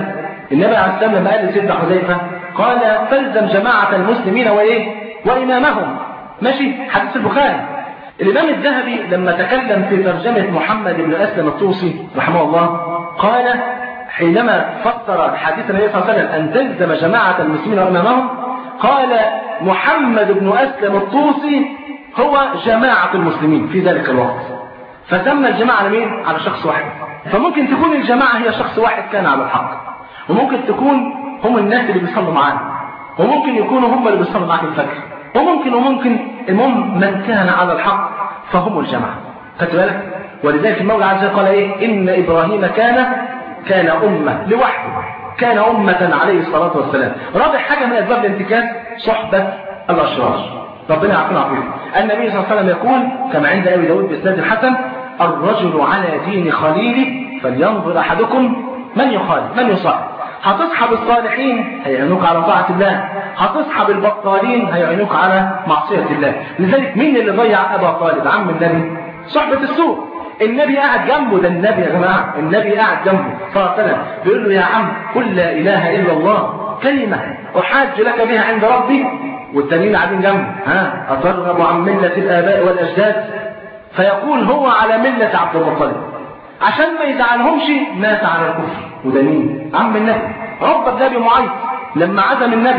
النبي عليه السلام لما قال لسيدنا حذيفة قال فالزم جماعة المسلمين وإيه وإمامهم ماشي حديث البخاري الإمام الذهبي لما تكلم في ترجمة محمد بن أسلم الطوسي رحمه الله قال حينما فسر حديث النبي صلى الله عليه وسلم أن تلزم جماعة المسلمين وإمامهم قال محمد بن أسلم الطوسي هو جماعة المسلمين في ذلك الوقت فسمى الجماعة على مين؟ على شخص واحد فممكن تكون الجماعة هي شخص واحد كان على الحق وممكن تكون هم الناس اللي بيصلوا معانا وممكن يكونوا هم اللي بيصلوا معاك الفجر وممكن وممكن المهم من كان على الحق فهم الجماعة خدت بالك ولذلك المولى عز وجل قال ايه ان ابراهيم كان كان امه لوحده كان امه عليه الصلاه والسلام رابع حاجه من اسباب الانتكاس صحبه الاشرار ربنا يعافينا ويعافيكم النبي صلى الله عليه وسلم يقول كما عند ابي داود باسناد الحسن الرجل على دين خليله فلينظر احدكم من يخالف من يصاحب هتصحب الصالحين هيعينوك على طاعة الله هتصحب البطالين هيعينوك على معصية الله لذلك مين اللي ضيع أبا طالب عم النبي صحبة السوء النبي قاعد جنبه ده النبي يا جماعة النبي قاعد جنبه صلى الله عليه وسلم بيقول له يا عم قل لا إله إلا الله كلمة أحاج لك بها عند ربي والتانيين قاعدين جنبه ها أترغب عن ملة الآباء والأجداد فيقول هو على ملة عبد المطلب عشان ما يزعلهمش مات على الكفر وده مين عم النبي رب النبي معيط لما عزم النبي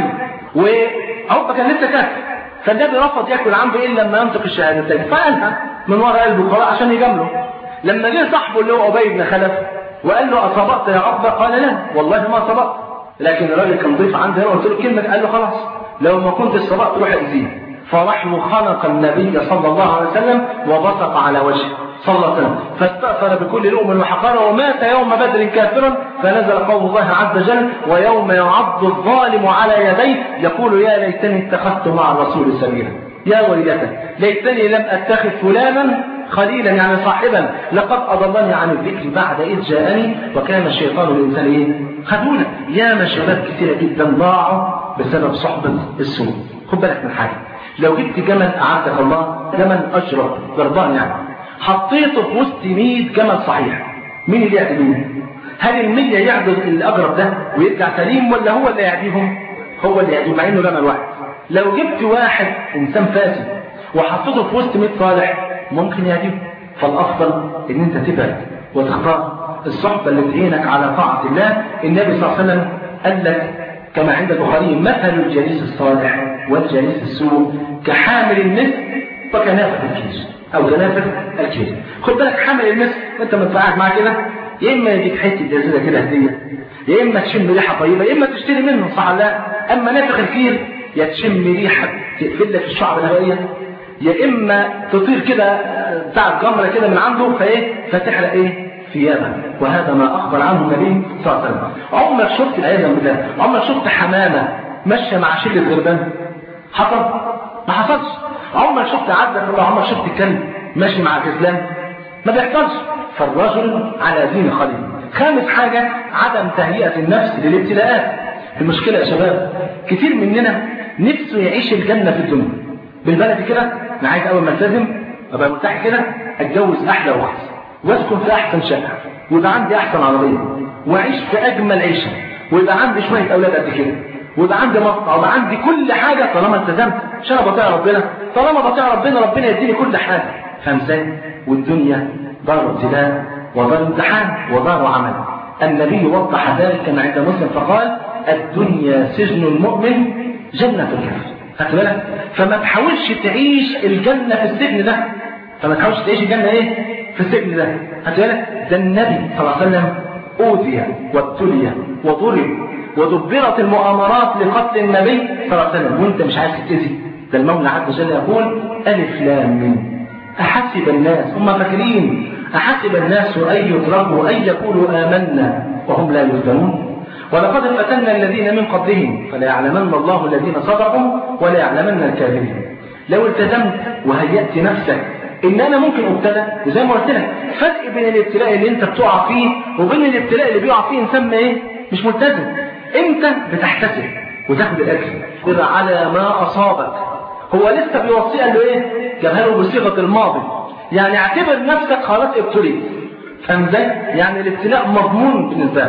وعقبه كان لسه كافر فالنبي رفض ياكل عنده الا لما ينطق الشهادتين فقالها من وراء قلبه خلاص عشان يجامله لما جه صاحبه اللي هو ابي بن خلف وقال له اصابت يا عقبه قال لا والله ما صبأت لكن الراجل كان ضيف عندي هنا قلت له كلمه قال له خلاص لو ما كنت صبأت روح اذيه فراح خنق النبي صلى الله عليه وسلم وبصق على وجهه صلى الله عليه وسلم فاستأثر بكل لؤم وحقاره ومات يوم بدر كافرا فنزل قول الله عز وجل ويوم يعض الظالم على يديه يقول يا ليتني اتخذت مع الرسول سبيلا يا ويلتى ليتني لم اتخذ فلانا خليلا يعني صاحبا لقد اضلني عن الذكر بعد اذ جاءني وكان الشيطان الانسان ايه خذونا يا شباب كثيره جدا ضاعوا بسبب صحبه السوء خد بالك من حاجه لو جبت جمل اعزك الله جمل اشرف ضربان يعني حطيته في وسط 100 جمل صحيح مين اللي يعدلوه هل المية يعدل الأقرب ده ويرجع سليم ولا هو اللي يعديهم هو اللي يعديهم مع انه جمل واحد لو جبت واحد انسان فاسد وحطيته في وسط 100 صالح ممكن يعديهم فالافضل ان انت تبعد وتختار الصحبه اللي تعينك على طاعه الله النبي صلى الله عليه وسلم قال لك كما عند البخاري مثل الجليس الصالح والجليس السوء كحامل المسك وكنافه الكيس او جنافه الكيس خد بالك حامل المسك وانت متفاعل معاه كده يا اما يديك حته جزيره كده هديه يا اما تشم ريحه طيبه يا اما تشتري منه صح لا اما نافخ الكير يا تشم ريحه تقفل لك الشعب الهوائيه يا اما تطير كده بتاع الجمره كده من عنده فايه فتحرق ايه ثيابا وهذا ما اخبر عنه النبي صلى الله عليه وسلم عمرك شفت العياذ بالله عمرك شفت حمامه ماشيه مع شله غربان حصل ما حصلش عمرك شفت عبد الله عمرك شفت كلب ماشي مع غزلان ما بيحصلش فالرجل على دين خليل خامس حاجة عدم تهيئة النفس للابتلاءات المشكلة يا شباب كتير مننا نفسه يعيش الجنة في الدنيا بالبلد كده انا عايز اول ما التزم ابقى مرتاح كده اتجوز احلى واحد واسكن في احسن شقه ويبقى عندي احسن عربيه واعيش في اجمل عيشه ويبقى عندي شويه اولاد قد كده ويبقى عندي مقطع ويبقى عندي كل حاجه طالما التزمت عشان انا بطيع ربنا طالما بطيع ربنا ربنا يديني كل حاجه فاهم ازاي والدنيا دار ابتلاء ودار امتحان ودار عمل النبي وضح ذلك كما عند مسلم فقال الدنيا سجن المؤمن جنة الكافر خدت بالك فما تحاولش تعيش الجنة في السجن ده فما تحاولش تعيش الجنة ايه في السجن ده خدت بالك ده النبي صلى الله عليه وسلم أوذي وابتلي وضرب ودبرت المؤامرات لقتل النبي صلى الله عليه وسلم وانت مش عايز تتأذي ده المولى عز وجل يقول ألف لام ميم أحسب الناس هم فاكرين أحسب الناس أن يتركوا أن يقولوا آمنا وهم لا يفتنون ولقد فتنا الذين من قبلهم فليعلمن الله الذين صدقوا وليعلمن الكاذبين لو التزمت وهيأت نفسك ان انا ممكن ابتلى وزي ما قلت لك فرق بين الابتلاء اللي انت بتقع فيه وبين الابتلاء اللي بيقع فيه انسان ما ايه مش ملتزم انت بتحتسب وتاخد الاجر على ما اصابك هو لسه بيوصي له ايه جابها له بصيغه الماضي يعني اعتبر نفسك خلاص ابتليت فاهم ازاي يعني الابتلاء مضمون بالنسبه لك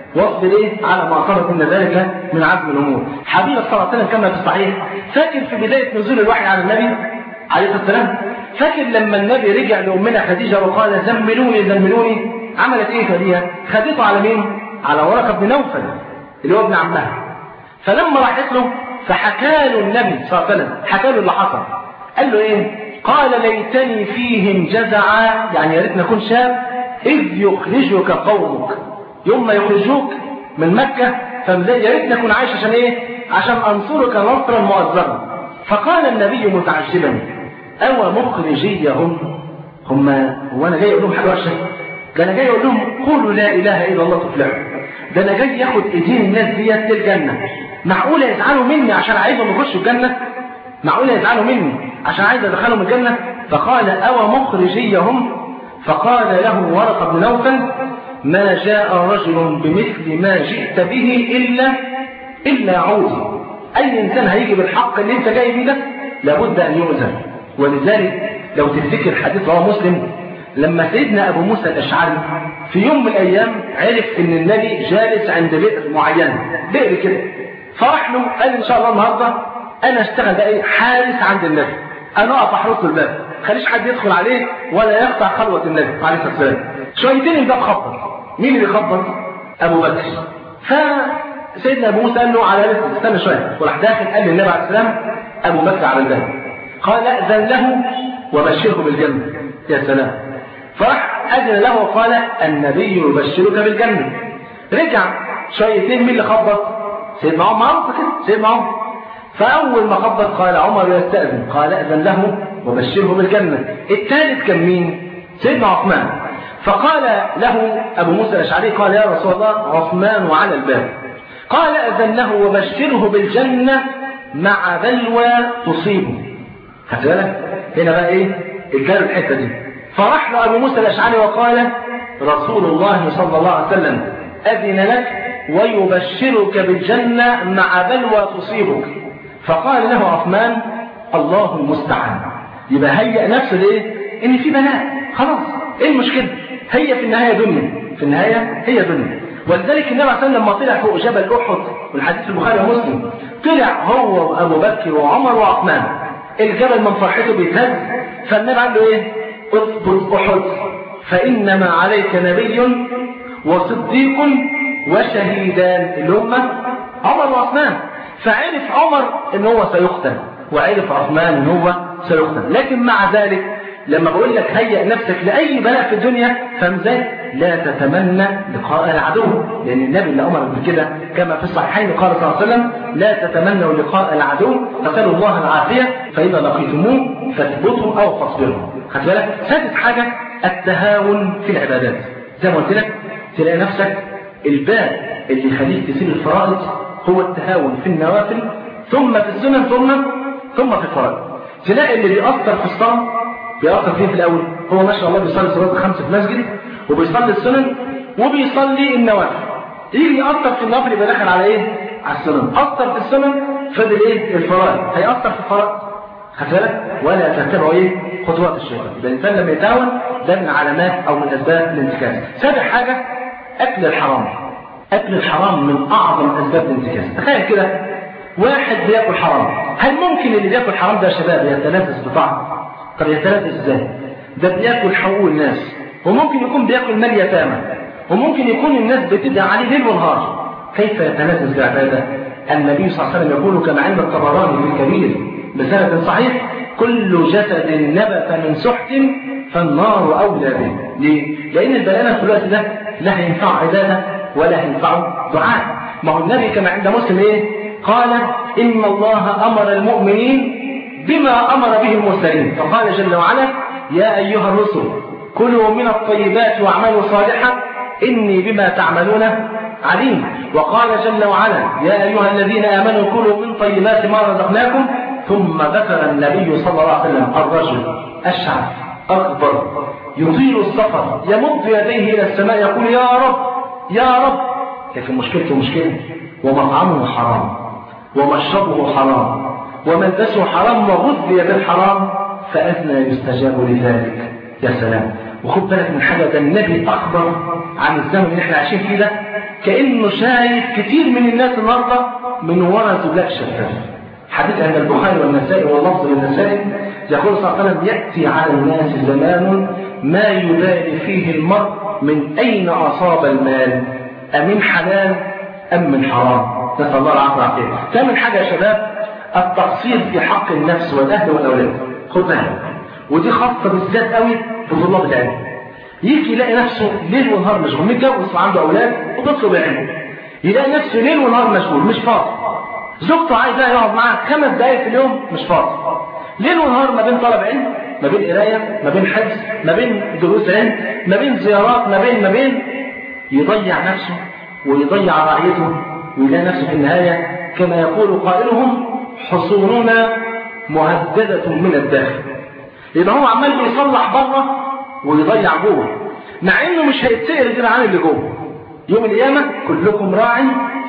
واصبر ايه على ما اصابك ان ذلك من عزم الامور حبيبك صلى الله عليه وسلم كما في الصحيح فاكر في بدايه نزول الوحي على النبي عليه الصلاه والسلام فاكر لما النبي رجع لامنا خديجه وقال زملوني زملوني عملت ايه خديجه خدته على مين على ورقه بن نوفل اللي هو ابن عمها فلما راحت له فحكى له النبي صلى الله عليه وسلم حكى له اللي حصل قال له ايه قال ليتني فيهم جزعا يعني يا ريت نكون شاب اذ يخرجك قومك يوم ما يخرجوك من مكة فيا ريت نكون عايش عشان ايه عشان انصرك نصرا مؤزرا فقال النبي متعجبا او مخرجيهم هم هو انا جاي اقول لهم حاجه وحشه ده انا جاي اقول لهم قولوا لا اله الا الله تفلحوا ده انا جاي ياخد ايدين الناس ديت للجنه معقوله يزعلوا مني عشان عايزهم يخشوا الجنه معقوله يزعلوا مني عشان عايز ادخلهم الجنه فقال او مخرجيهم فقال له ورقه بن نوفل ما جاء رجل بمثل ما جئت به الا الا عوزي اي انسان هيجي بالحق اللي انت جاي بيه ده لابد ان يؤذن ولذلك لو تفتكر حديث رواه مسلم لما سيدنا ابو موسى الاشعري في يوم من الايام عرف ان النبي جالس عند بئر معينه بئر كده فراح له قال ان شاء الله النهارده انا اشتغل بقى ايه حارس عند النبي انا اقف احرس الباب خليش حد يدخل عليه ولا يقطع خلوه النبي عليه الصلاه والسلام شويتين الباب خبط مين اللي بيخبط ابو بكر فسيدنا ابو موسى قال له على رزق استنى شويه وراح داخل قال للنبي عليه السلام ابو بكر على الباب قال اذن له وبشره بالجنه يا سلام فراح اذن له وقال النبي يبشرك بالجنه رجع شويتين مين اللي خبط سيدنا عمر معروف كده سيدنا عمر فاول ما خبط قال عمر يستاذن قال اذن له وبشره بالجنه الثالث كان مين سيدنا عثمان فقال له أبو موسى الأشعري قال يا رسول الله عثمان على الباب قال أذن له وبشره بالجنة مع بلوى تصيبه خدت بالك هنا بقى ايه الجار الحته دي فراح له ابو موسى الاشعري وقال رسول الله صلى الله عليه وسلم اذن لك ويبشرك بالجنه مع بلوى تصيبك فقال له عثمان الله المستعان يبقى هيئ نفسه لايه ان في بلاء خلاص ايه المشكله هي في النهايه دنيا في النهايه هي دنيا ولذلك النبي عليه الصلاه لما طلع فوق جبل احد والحديث في البخاري ومسلم طلع هو وابو بكر وعمر وعثمان الجبل من فرحته بيتهز فالنبي قال له ايه اثبت احد فانما عليك نبي وصديق وشهيدان اللي هم عمر وعثمان فعرف عمر ان هو سيقتل وعرف عثمان ان هو سيقتل لكن مع ذلك لما بقول لك هيئ نفسك لاي بلاء في الدنيا فمزاج لا تتمنى لقاء العدو لان النبي اللي امر بكده كما في الصحيحين قال صلى الله عليه وسلم لا تتمنوا لقاء العدو فسالوا الله العافيه فاذا لقيتموه فاثبتوا او فاصبروا خد بالك سادس حاجه التهاون في العبادات زي ما قلت لك تلاقي نفسك الباب اللي يخليك تسيب الفرائض هو التهاون في النوافل ثم في السنن ثم ثم في الفرائض تلاقي اللي بيأثر في الصلاه بيأثر فيه في الأول هو ما شاء الله بيصلي صلاة الخمس في مسجد وبيصلي السنن وبيصلي النوافل يجي يأثر في النوافل يبقى داخل على إيه؟ على السنن أثر في السنن فضل إيه؟ الفرائض هيأثر في الفرائض خد بالك ولا تتبعوا إيه؟ خطوات الشيطان يبقى الإنسان لما يتاون ده من علامات أو من أسباب الانتكاس سابع حاجة أكل الحرام أكل الحرام من أعظم أسباب الانتكاس تخيل كده واحد بياكل حرام هل ممكن اللي بياكل حرام ده يا شباب يتنافس بطعم طب يتلذذ ازاي ده بياكل حقوق الناس وممكن يكون بياكل مال يتامى وممكن يكون الناس بتدعي عليه ليل ونهار كيف يتلذذ بالعباده النبي صلى الله عليه وسلم يقول كما عند الطبراني في الكبير بسند صحيح كل جسد نبت من سحت فالنار اولى به ليه؟ لان البيان في الوقت ده لا هينفع عباده ولا هينفع دعاء ما هو النبي كما عند مسلم ايه قال ان الله امر المؤمنين بما أمر به المرسلين فقال جل وعلا يا أيها الرسل كلوا من الطيبات واعملوا صالحا إني بما تعملون عليم وقال جل وعلا يا أيها الذين آمنوا كلوا من طيبات ما رزقناكم ثم ذكر النبي صلى الله عليه وسلم الرجل أشعث أكبر يطيل السفر يمد يديه إلى السماء يقول يا رب يا رب لكن مشكلته مشكلة ومطعمه حرام ومشربه حرام وملبسه حرام وغذي بالحرام فأثنى يستجاب لذلك يا سلام وخد بالك من حاجة ده النبي أخبر عن الزمن اللي احنا عايشين فيه ده كأنه شايف كتير من الناس النهارده من ورا زجاج شفاف حديث عند البخاري والنسائي واللفظ للنسائي يقول صلى الله عليه وسلم يأتي على الناس زمان ما يبالي فيه المرء من أين أصاب المال أمن حلال أم من حرام نسأل الله العافية والعافية ثامن حاجة يا شباب التقصير في حق النفس والأهل والأولاد خد بالك ودي خاصة بالذات قوي بطلاب العلم يجي يلاقي نفسه ليل ونهار مشغول متجوز وعنده أولاد وبيطلب العلم يلاقي نفسه ليل ونهار مشغول مش فاضي زوجته عايزاه يقعد معاه خمس دقايق في اليوم مش فاضي ليل ونهار ما بين طلب علم ما بين قرايه ما بين حفظ ما بين دروس علم ما بين زيارات ما بين ما بين يضيع نفسه ويضيع رعيته ويلاقي نفسه في النهايه كما يقول قائلهم حصوننا مهددة من الداخل يبقى هو عمال بيصلح بره ويضيع جوه مع انه مش هيتسأل غير عن اللي جوه يوم القيامة كلكم راع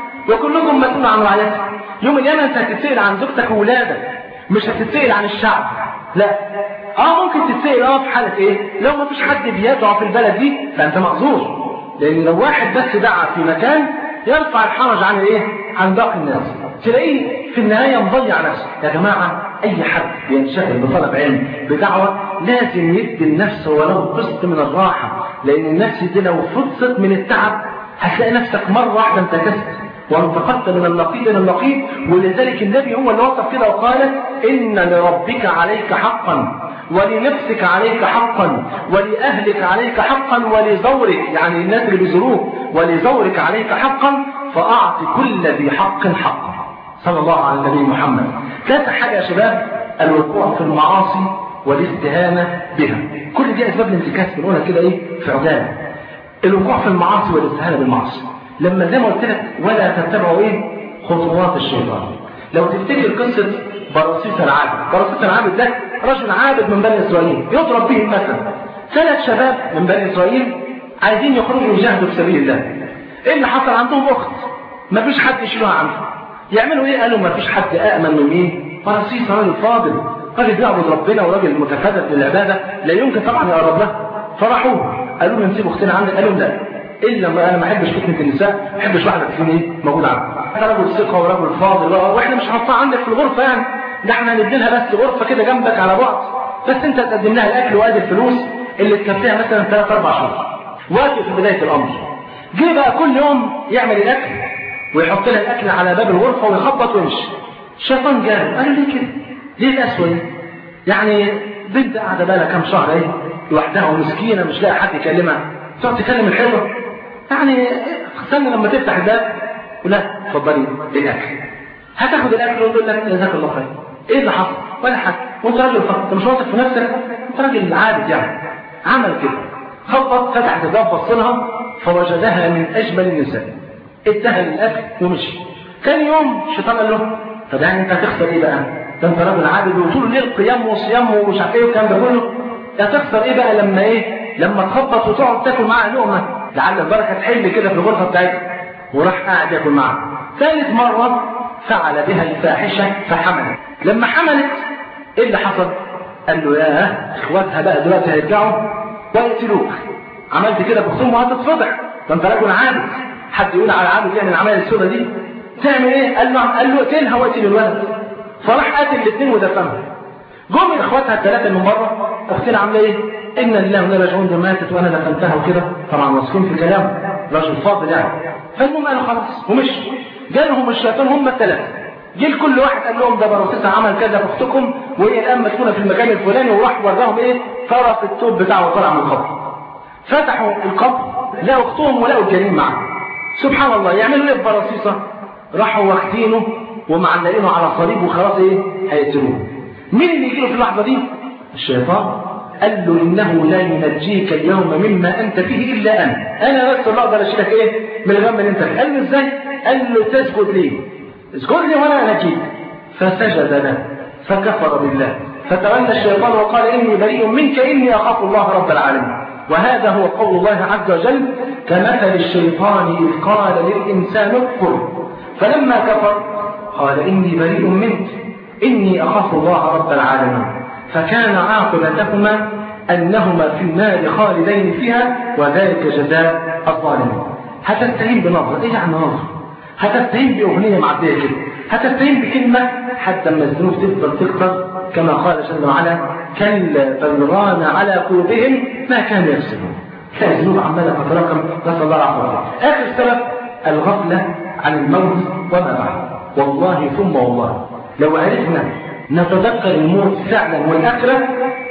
وكلكم مسؤول عن رعيته يوم القيامة انت هتتسأل عن زوجتك وولادك مش هتتسأل عن الشعب لا اه ممكن تتسأل اه في حالة ايه لو ما فيش حد بيدعو في البلد دي فانت معذور لان لو واحد بس دعا في مكان يرفع الحرج عن ايه عن باقي الناس تلاقيه في النهاية مضيع نفسه يا جماعة أي حد ينشغل بطلب علم بدعوة لازم يدي النفس ولو قسط من الراحة لأن النفس دي لو فطست من التعب هتلاقي نفسك مرة واحدة انتكست وانتقلت من النقيض إلى النقيض ولذلك النبي هو اللي وصف كده وقال إن لربك عليك حقا ولنفسك عليك حقا ولأهلك عليك حقا ولزورك يعني الناس اللي بيزوروك ولزورك عليك حقا فأعط كل ذي حق حقا صلى الله على النبي محمد ثالث حاجة يا شباب الوقوع في المعاصي والاستهانة بها كل دي أسباب الانتكاس بنقولها كده إيه في عجالة الوقوع في المعاصي والاستهانة بالمعاصي لما زي ما قلت لك ولا تتبعوا إيه خطوات الشيطان لو تفتكر قصة برصيس العابد برصيس العابد ده رجل عابد من بني إسرائيل يضرب به المثل ثلاث شباب من بني إسرائيل عايزين يخرجوا يجاهدوا في سبيل الله ايه اللي حصل عندهم اخت ما فيش حد يشيلها عنهم يعملوا ايه قالوا ما فيش حد امن من مين فرسيس راجل فاضل راجل بيعبد ربنا وراجل متفادى للعباده لا يمكن طبعا يقرب له فراحوا قالوا له نسيب اختنا عندك قالوا لا الا ما انا ما احبش فتنه النساء ما احبش واحده تكون ايه موجود عندك انا رجل ثقه ورجل فاضل واحنا مش هنحطها عندك في الغرفه يعني ده احنا هندي لها بس غرفه كده جنبك على بعد بس انت تقدم لها الاكل وادي الفلوس اللي تكفيها مثلا ثلاث اربع شهور وافق في بدايه الامر جه بقى كل يوم يعمل الاكل ويحط لها الاكل على باب الغرفه ويخبط ويمشي الشيطان جاء قال ليه كده ليه القسوه دي يعني بنت قاعده بقى لها كام شهر اهي لوحدها ومسكينه مش لاقي حد يكلمها تقعد تكلم الحلوه يعني استنى لما تفتح الباب ولا اتفضلي الاكل هتاخد الاكل وتقول لك جزاك الله خير ايه اللي حصل ولا حاجه وانت راجل فقط انت مش واثق في نفسك انت راجل عابد يعني عمل كده خبط فتحت الباب بصلها فوجدها من اجمل النساء ادها الاكل ومشي ثاني يوم الشيطان قال له طب يعني انت هتخسر ايه بقى؟ ده انت راجل عابد وطول الليل قيام وصيام ومش عارف ايه والكلام ده كله هتخسر ايه بقى لما ايه؟ لما تخبط وتقعد تاكل معاها لقمه لعل البركه تحل كده في الغرفه بتاعتها وراح قاعد ياكل معاها ثالث مره فعل بها الفاحشه فحملت لما حملت ايه اللي حصل؟ قال له ياه اخواتها بقى دلوقتي هيرجعوا ويقتلوك عملت كده بخصوم وهتتفضح ده انت راجل عابد حد يقول على عابد يعمل العمليه السوداء دي تعمل ايه قال له قال له اقتلها واقتل الولد فراح قاتل الاثنين ودفنهم جم اخواتها الثلاثه من بره اختنا عامله ايه ان لله وانا راجعون دي ماتت وانا دفنتها وكده طبعا واثقين في كلامه راجل فاضل يعني فالمهم قالوا خلاص ومشوا جالهم الشيطان هم الثلاثه جه لكل واحد قال لهم ده بروسيسة عمل كذا في اختكم وهي الان مسكونه في المكان الفلاني وراح وراهم ايه طرف التوب بتاعه وطلع من القبر فتحوا القبر لقوا اختهم ولقوا الجنين معاه سبحان الله يعملوا ايه ببرصيصه راحوا واخدينه ومعلقينه على صليب وخلاص ايه هيقتلوه مين اللي يجي له في اللحظه دي الشيطان قال له انه لا ينجيك اليوم مما انت فيه الا انا انا بس اللي اقدر اشيلك ايه من الغم اللي انت فيه قال له ازاي قال له تسجد لي اسجد لي وانا انجيك فسجد له فكفر بالله فتولى الشيطان وقال اني بريء منك اني اخاف الله رب العالمين وهذا هو قول الله عز وجل كمثل الشيطان إذ قال للإنسان اكفر فلما كفر قال إني بريء منك إني أخاف الله رب العالمين فكان عاقبتهما أنهما في النار خالدين فيها وذلك جزاء الظالمين هتستهين بنظرة إيه يعني نظرة هتستهين بأغنية معدية كده هتستهين بكلمة حتى لما الذنوب تفضل تكتر كما قال جل وعلا كلا بل ران على قلوبهم ما كانوا يكسبون كان الذنوب عمالة تتراكم نسأل الله العافية آخر سبب الغفلة عن الموت وما بعد والله ثم والله لو عرفنا نتذكر الموت فعلا والآخرة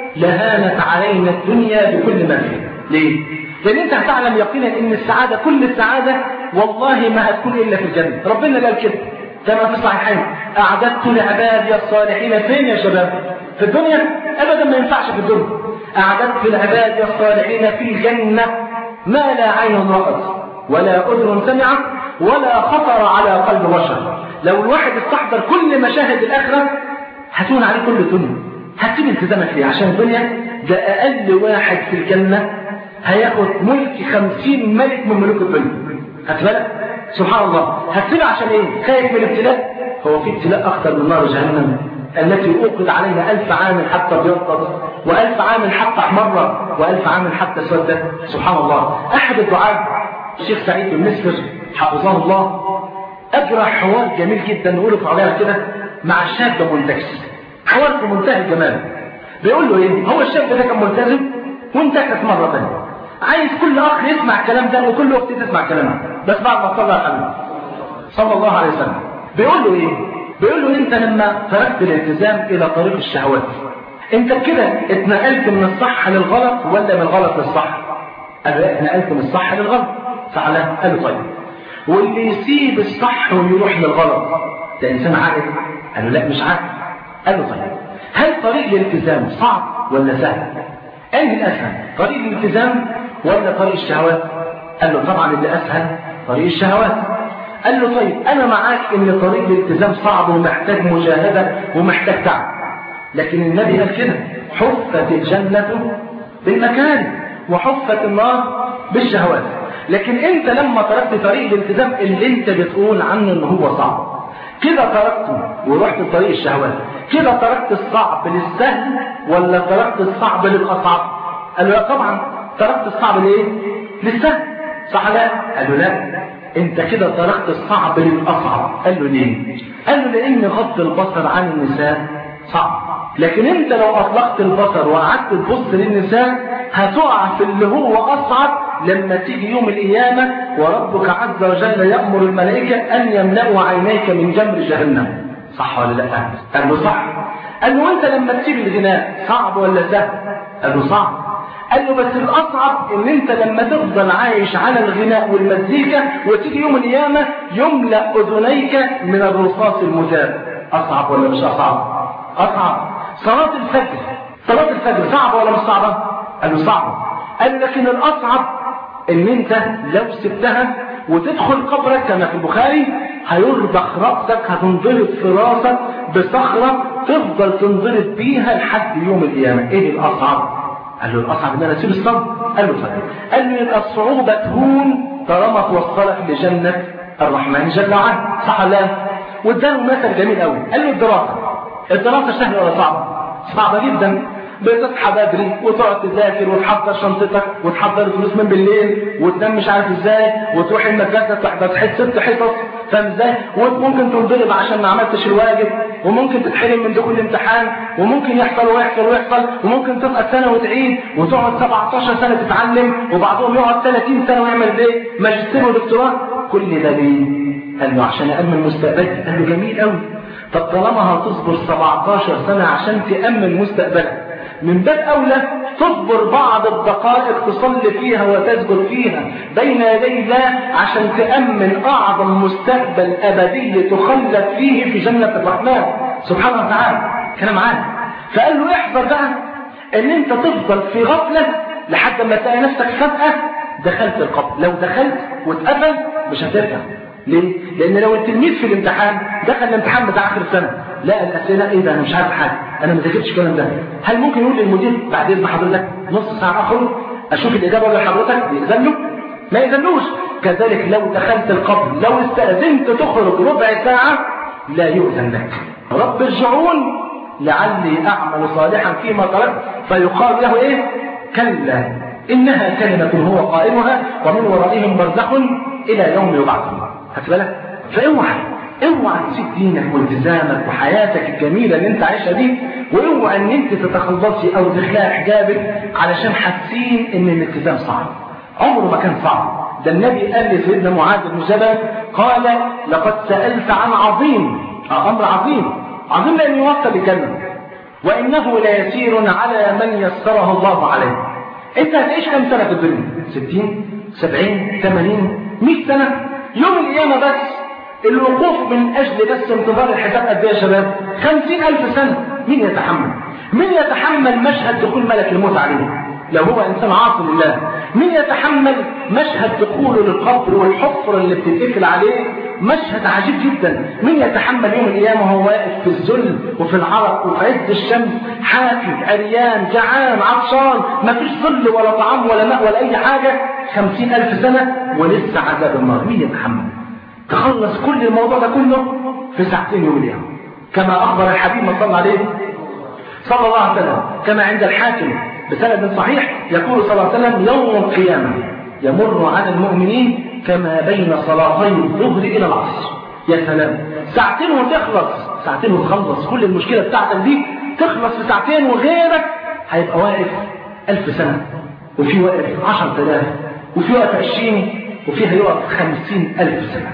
لهانت علينا الدنيا بكل ما فيها ليه؟ لأن أنت هتعلم يقينا أن السعادة كل السعادة والله ما هتكون إلا في الجنة ربنا قال كده كما في الصحيحين أعددت لعبادي الصالحين فين يا شباب؟ في الدنيا؟ أبدا ما ينفعش في الدنيا أعددت لعبادي الصالحين في الجنة ما لا عين رأت ولا أذن سمعت ولا خطر على قلب بشر لو الواحد استحضر كل مشاهد الآخرة هتون عليه كل الدنيا هتسيب التزامك ليه عشان الدنيا ده أقل واحد في الجنة هياخد ملك خمسين ملك من ملوك الدنيا خدت بالك سبحان الله هتسيبها عشان ايه خايف من الابتلاء هو في ابتلاء اكثر من نار جهنم التي اوقد علينا الف عام حتى ابيضت والف عام حتى احمر والف عام حتى اسودت سبحان الله احد الدعاء الشيخ سعيد بن مسلم حفظه الله اجرى حوار جميل جدا نقوله في عليها كده مع شاب منتكس حوار في منتهى الجمال بيقول له ايه هو الشاب ده كان ملتزم وانتكس مره ثانيه عايز كل اخ يسمع الكلام ده وكل اخت تسمع كلامها بس بعد ما صلى عليه صلى الله عليه وسلم بيقول له ايه بيقول له انت لما تركت الالتزام الى طريق الشهوات انت كده اتنقلت من الصح للغلط ولا من الغلط للصح قال له اتنقلت من الصح للغلط فعلا قال له طيب واللي يسيب الصح ويروح للغلط ده انسان عاقل قال له لا مش عاقل قال له طيب هل طريق الالتزام صعب ولا سهل ايه الاسهل طريق الالتزام ولا طريق الشهوات قال له طبعا اللي اسهل طريق الشهوات قال له طيب انا معاك ان طريق الالتزام صعب ومحتاج مجاهده ومحتاج تعب لكن النبي قال كده حفت الجنه بالمكان وحفت النار بالشهوات لكن انت لما تركت طريق الالتزام اللي انت بتقول عنه ان هو صعب كده تركته ورحت لطريق الشهوات كده تركت الصعب للسهل ولا تركت الصعب للاصعب قال له لا طبعا تركت الصعب لايه للسهل صح لا قال له لا انت كده تركت الصعب للاصعب قال له ليه قال له لان غض البصر عن النساء صعب لكن انت لو اطلقت البصر وقعدت تبص للنساء هتقع في اللي هو اصعب لما تيجي يوم القيامه وربك عز وجل يامر الملائكه ان يملأوا عينيك من جمر جهنم صح ولا لا قال له صح قال له انت لما تسيب الغناء صعب ولا سهل قال له صعب قال له بس الاصعب ان انت لما تفضل عايش على الغناء والمزيكا وتيجي يوم القيامه يملا اذنيك من الرصاص المذاب اصعب ولا مش اصعب اصعب صلاه الفجر صلاه الفجر صعبه ولا مش صعبه قال له صعبه قال له لكن الاصعب ان انت لو سبتها وتدخل قبرك كما في البخاري هيرضخ رأسك هتنضرب في راسك بصخرة تفضل تنضرب بيها لحد يوم القيامة ايه الأصعب؟ قال له الأصعب ان انا اسيب الصبر قال له طيب قال له يبقى الصعوبة تهون طالما توصلك لجنة الرحمن جل وعلا صح ولا لا؟ واداله مثل جميل قوي قال له الدراسة الدراسة سهلة ولا صعبة؟ صعبة جدا بتصحى بدري وتقعد تذاكر وتحضر شنطتك وتحضر الفلوس من بالليل وتنام مش عارف ازاي وتروح المدرسه تحضر ست حصص فاهم ازاي وممكن تنضرب عشان ما عملتش الواجب وممكن تتحرم من دخول الامتحان وممكن يحصل ويحصل ويحصل وممكن تبقى سنه وتعيد وتقعد 17 سنه تتعلم وبعضهم يقعد 30 سنه ويعمل ايه ماجستير ودكتوراه كل ده ليه؟ قال له عشان أأمن مستقبلي قال له جميل قوي طب طالما هتصبر 17 سنة عشان تأمن مستقبلك من باب أولى تصبر بعض الدقائق تصلي فيها وتسجد فيها بين يدي الله عشان تأمن أعظم مستقبل أبدي تخلد فيه في جنة الرحمن سبحانه وتعالى كلام معاه فقال له احذر بقى ان انت تفضل في غفلة لحد ما تلاقي نفسك فجأة دخلت القبر لو دخلت واتقفل مش هترجع ليه؟ لأن لو التلميذ في الامتحان دخل الامتحان بتاع آخر السنة لقى الأسئلة إيه ده أنا مش عارف حاجة أنا ما ذاكرتش الكلام ده هل ممكن يقول للمدير بعد إذن حضرتك نص ساعة أخرج أشوف الإجابة ولا حضرتك يأذن له؟ ما يأذنوش كذلك لو دخلت القبر لو استأذنت تخرج ربع ساعة لا يؤذن لك رب ارجعون لعلي أعمل صالحا فيما تركت فيقال له إيه؟ كلا إنها كلمة هو قائلها ومن ورائهم برزخ إلى يوم يبعثون خدت بالك فاوعى اوعى تسيب دينك والتزامك وحياتك الجميلة اللي انت عايشها دي واوعى ان انت تتخلصي او تخلعي حجابك علشان حاسين ان الالتزام صعب عمره ما كان صعب ده النبي قال لسيدنا معاذ بن جبل قال لقد سألت عن عظيم أمر عظيم عظيم لأن يوصل لكلمة وإنه ليسير على من يسره الله عليه أنت هتعيش كم سنة في الدنيا 60 70 80 100 سنة يوم القيامة بس الوقوف من أجل بس انتظار الحساب قد ايه يا شباب 50000 سنة مين يتحمل مين يتحمل مشهد دخول ملك الموت عليه لو هو إنسان عاصي لله مين يتحمل مشهد دخوله للقبر والحفر اللي بتتقفل عليه مشهد عجيب جدا مين يتحمل يوم القيامة وهو واقف في الذل وفي العرق وفي عز الشمس حافي عريان جعان عطشان ما فيش ظل ولا طعام ولا ماء ولا أي حاجة خمسين ألف سنة ولسه عذاب النار مين يتحمل تخلص كل الموضوع ده كله في ساعتين يوم القيامة كما أخبر الحبيب صلى الله عليه صلى الله عليه وسلم كما عند الحاكم بسند صحيح يقول صلى الله عليه وسلم يوم القيامة يمر على المؤمنين كما بين صلاتي الظهر إلى العصر يا سلام ساعتين وتخلص ساعتين وتخلص كل المشكلة بتاعتك دي تخلص في ساعتين وغيرك هيبقى واقف ألف سنة وفي واقف عشر تلاف وفي واقف عشرين وفي هيقف خمسين ألف سنة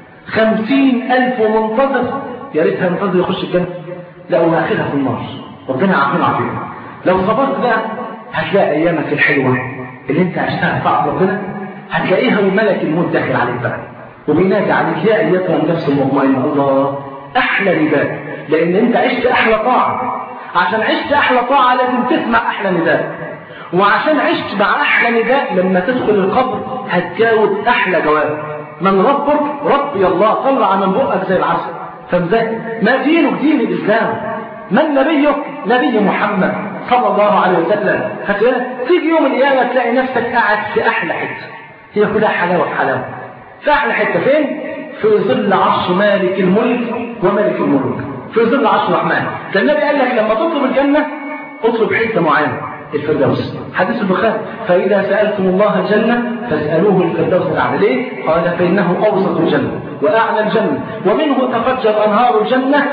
خمسين ألف ومنتظر يا ريت هينتظر يخش الجنة لا وآخرها في النار ربنا يعافينا عافية لو صبرت بقى هتلاقي أيامك الحلوة اللي انت عشتها في بعض ربنا هتلاقيها وملك الموت داخل عليك بقى وبينادي عليك يا ايتها النفس المطمئنه الله احلى نداء لان انت عشت احلى طاعه عشان عشت احلى طاعه لازم تسمع احلى نداء وعشان عشت مع احلى نداء لما تدخل القبر هتجاوب احلى جواب من ربك ربي الله طلع من بقك زي العسل فازاي ما دينك دين الاسلام من نبيك نبي محمد صلى الله عليه وسلم هتلاقي تيجي يوم القيامه تلاقي نفسك قاعد في احلى حته هي كلها حلاوة حلاوة في أحلى حتة فين؟ في ظل عرش مالك الملك وملك الملوك في ظل عرش الرحمن ده النبي قال لك لما تطلب الجنة اطلب حتة معينة الفردوس حديث البخاري فإذا سألتم الله الجنة فاسألوه الفردوس الأعلى ليه؟ قال فإنه أوسط الجنة وأعلى الجنة ومنه تفجر أنهار الجنة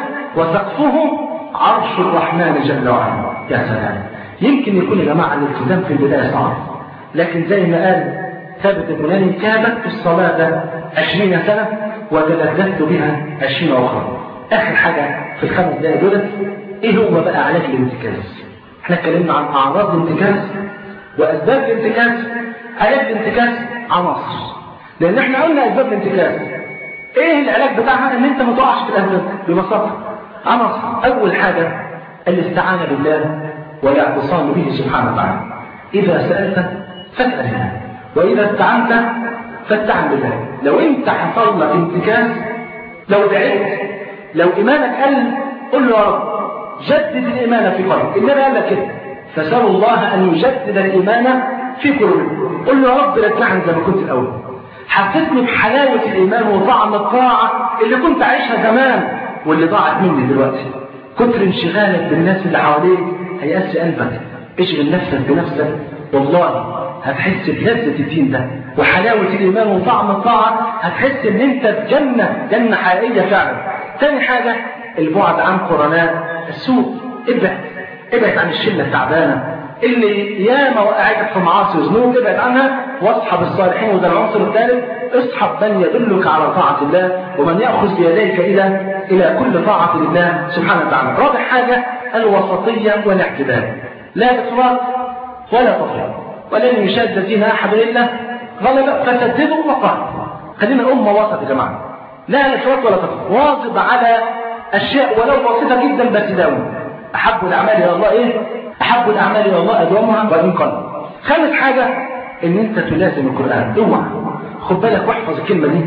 وسقفه عرش الرحمن جل وعلا يا سلام يمكن يكون يا جماعة الالتزام في البداية صعب لكن زي ما قال ثابت البناني كابت الصلاة عشرين سنة وتلذذت بها عشرين أخرى آخر حاجة في الخمس دقائق دولت إيه هو بقى علاج الانتكاس؟ احنا اتكلمنا عن أعراض الانتكاس وأسباب الانتكاس علاج الانتكاس عناصر لأن احنا قلنا أسباب الانتكاس إيه العلاج بتاعها؟ إن أنت ما تقعش في الأسباب ببساطة عناصر أول حاجة الاستعانة بالله والاعتصام به سبحانه وتعالى إذا سألت فاسأل الله وإذا استعنت فاستعن بالله لو انت حصل لك انتكاس لو دعيت لو إيمانك قل قل له يا رب جدد الإيمان في قلبك النبي قال لك كده فسألوا الله أن يجدد الإيمان في قلوبكم قل له يا رب رجعني زي ما كنت الأول حسسني بحلاوة الإيمان وطعم الطاعة اللي كنت عايشها زمان واللي ضاعت مني دلوقتي كتر انشغالك بالناس اللي حواليك هيأسي قلبك اشغل نفسك بنفسك والله هتحس بلذة الدين ده وحلاوة الإيمان وطعم الطاعة هتحس إن أنت في جنة جنة حقيقية فعلا. تاني حاجة البعد عن قرناء السوء ابعد ابعد عن الشلة التعبانة اللي ياما وقعتك في معاصي وذنوب ابعد عنها واصحب الصالحين وده العنصر الثالث اصحب من يدلك على طاعة الله ومن يأخذ بيديك إلى إلى كل طاعة لله سبحانه وتعالى. رابع حاجة الوسطية والاعتدال. لا إفراط ولا تفريط. ولن يشاد الدين أحد إلا غلب فسددوا وقهروا خلينا أمة وسط يا جماعة لا إفراط ولا تفريط واظب على أشياء ولو بسيطة جدا بس داوم أحب الأعمال إلى الله إيه؟ أحب الأعمال إلى الله أدومها وإن قل خامس حاجة إن أنت تلازم القرآن اوعى خد بالك واحفظ الكلمة دي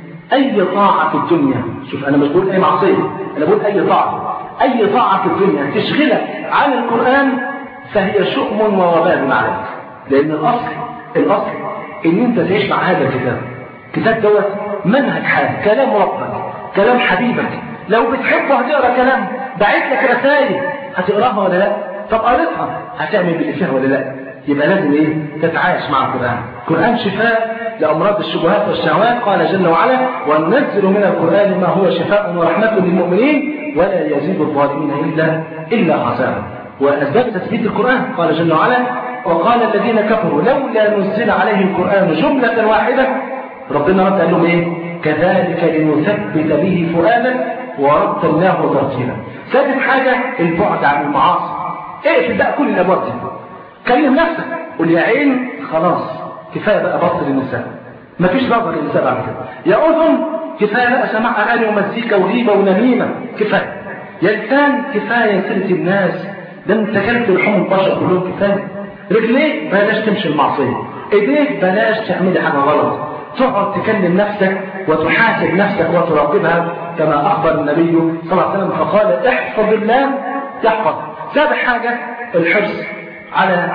أي طاعة في الدنيا شوف أنا مش بقول أي معصية أنا بقول أي طاعة أي طاعة في الدنيا تشغلك عن القرآن فهي شؤم ووبال عليك لأن الأصل الأصل إن أنت تعيش مع هذا الكتاب الكتاب دوت منهج حياتك كلام ربك كلام حبيبك لو بتحبه هتقرا كلام بعت لك رسائل هتقراها ولا لا طب قريتها هتعمل باللي فيها ولا لا يبقى لازم ايه تتعايش مع القرآن القرآن شفاء لأمراض الشبهات والشهوات قال جل وعلا وننزل من القرآن ما هو شفاء ورحمة للمؤمنين ولا يزيد الظالمين إلا إلا خسارة وأسباب تثبيت القرآن قال جل وعلا وقال الذين كفروا لولا نزل عليه القرآن جملة واحدة ربنا رد قال لهم ايه كذلك لنثبت به فؤادا ورتلناه ترتيلا ثالث حاجة البعد عن المعاصي اقفل بقى كل الابواب دي كلم نفسك قول يا عين خلاص كفايه بقى بطل النساء مفيش نظر للنساء بعد كده يا اذن كفايه بقى سماع اغاني ومزيكا وريبه ونميمه كفايه يا لسان كفايه سيره الناس ده انت كلت لحوم البشر كلهم كفايه رجليك بلاش تمشي المعصيه ايديك بلاش تعملي حاجه غلط تقعد تكلم نفسك وتحاسب نفسك وتراقبها كما اخبر النبي صلى الله عليه وسلم فقال احفظ الله تحفظ سابع حاجه الحرص على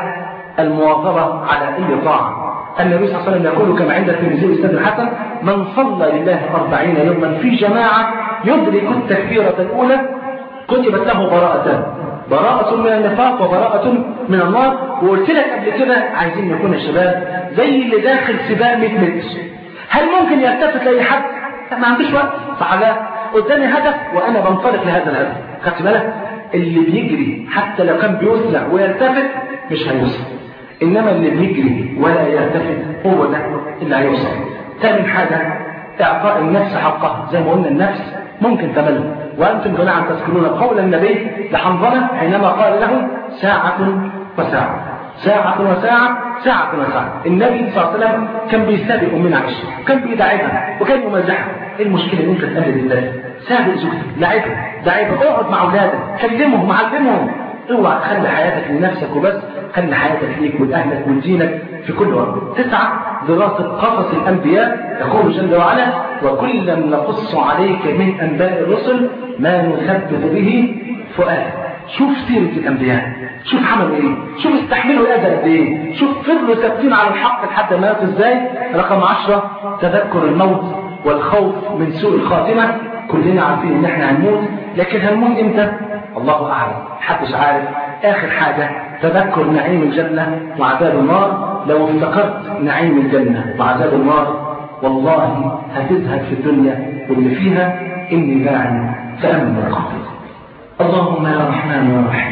المواظبة على أي طاعة النبي صلى الله عليه وسلم يقول كما عند الترمذي والإسناد الحسن من صلى لله أربعين يوما في جماعة يدرك التكبيرة الأولى كتبت له براءتان براءة من النفاق وبراءة من النار وقلت لك قبل كده عايزين نكون الشباب زي اللي داخل سباق 100 متر هل ممكن يلتفت لأي حد؟ ما عندوش وقت صح لا قدامي هدف وأنا بنطلق لهذا الهدف خدت بالك؟ اللي بيجري حتى لو كان بيسرع ويلتفت مش هيوصل انما اللي بيجري ولا يلتفت هو ده اللي هيوصل ثاني حاجه اعطاء النفس حقها زي ما قلنا النفس ممكن تمل وانتم جماعه تذكرون قول النبي لحنظله حينما قال له ساعه وساعه ساعة وساعة ساعة وساعة النبي صلى الله عليه وسلم كان بيسابق أمنا عائشة وكان بيداعبها وكان يمازحها ايه المشكلة ان انت تقلد الله سابق زوجتك لعبها داعبها اقعد مع اولادك كلمهم علمهم اوعى تخلي حياتك لنفسك وبس خلي حياتك ليك ولاهلك ولدينك في كل وقت تسعة دراسة قصص الأنبياء يقول جل وعلا وكلا نقص عليك من أنباء الرسل ما نثبت به فؤادك شوف سيرة الأنبياء شوف عملوا ايه شوف استحملوا الأذى قد ايه شوف فضلوا ثابتين على الحق لحد ما ماتوا ازاي رقم عشرة تذكر الموت والخوف من سوء الخاتمة كلنا عارفين ان احنا هنموت لكن هنموت امتى الله اعلم محدش عارف اخر حاجة تذكر نعيم الجنة وعذاب النار لو افتكرت نعيم الجنة وعذاب النار والله هتزهد في الدنيا واللي فيها اني داعي فامن القبر اللهم يا رحمن يا رحيم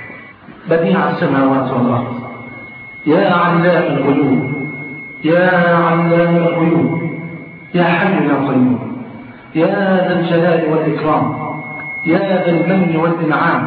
بديع السماوات والارض يا علام الغيوب يا علام الغيوب يا حي يا قيوم يا ذا الجلال والاكرام يا ذا المن والانعام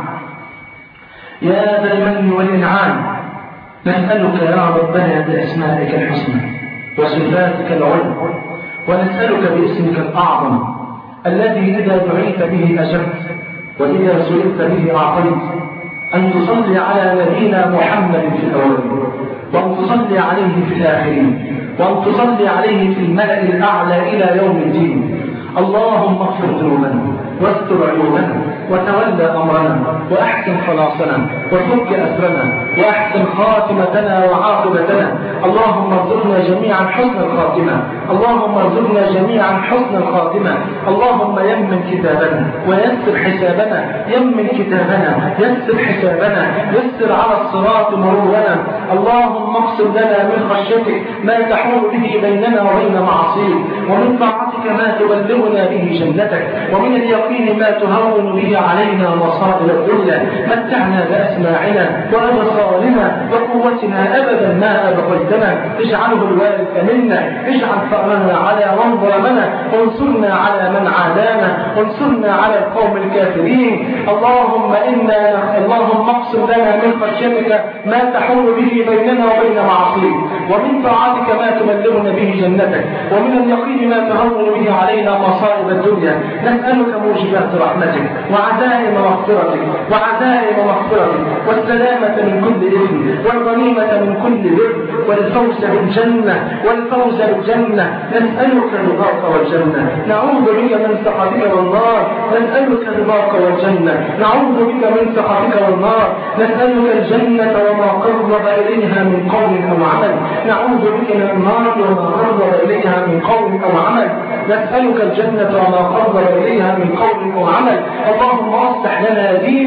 يا ذا المن والانعام نسالك يا ربنا باسمائك الحسنى وصفاتك العلى ونسالك باسمك الاعظم الذي اذا دعيت به اجبت واذا سئلت به اعطيت أن تصلي على نبينا محمد في الأولين وأن تصلي عليه في الآخرين وأن تصلي عليه في الملأ الأعلى إلى يوم الدين اللهم اغفر ذنوبنا واستر عيوبنا وتولى أمرنا وأحسن خلاصنا وفك أسرنا وأحسن خاتمتنا وعاقبتنا اللهم ارزقنا جميعا حسن الخاتمة اللهم ارزقنا جميعا حسن الخاتمة اللهم يمن كتابنا ويسر حسابنا يمن كتابنا يسر حسابنا يسر على الصراط مرورنا اللهم اقسم لنا من خشيتك ما تحول به بيننا وبين معصيك ومن طاعتك ما تبلغنا به جنتك ومن اليقين ما تهون به علينا مصائب الدنيا متعنا بأسماعنا وأبصارنا وقوتنا أبدا ما أبقيتنا اجعله الوارث منا اجعل ثأرنا على من ظلمنا وانصرنا على من عادانا وانصرنا على القوم الكافرين اللهم إنا اللهم اقسم لنا من خشيتك ما تحول به بيننا وبين معصيك ومن طاعتك ما تبلغنا به جنتك ومن اليقين ما تهون به علينا مصائب الدنيا نسألك موجبات رحمتك وعزائم مغفرتك وعزائم مغفرتك والسلامة من كل إثم والغنيمة من كل بر والفوز بالجنة والفوز بالجنة نسألك رضاك والجنة نعوذ بك من سخطك والنار نسألك رضاك والجنة نعوذ بك من سخطك والنار نسألك الجنة وما قرب إليها من قول أو عمل نعوذ بك من النار وما قرب إليها من قول أو عمل نسألك الجنة وما قرب إليها من قول أو عمل اللهم أصلح لنا ديننا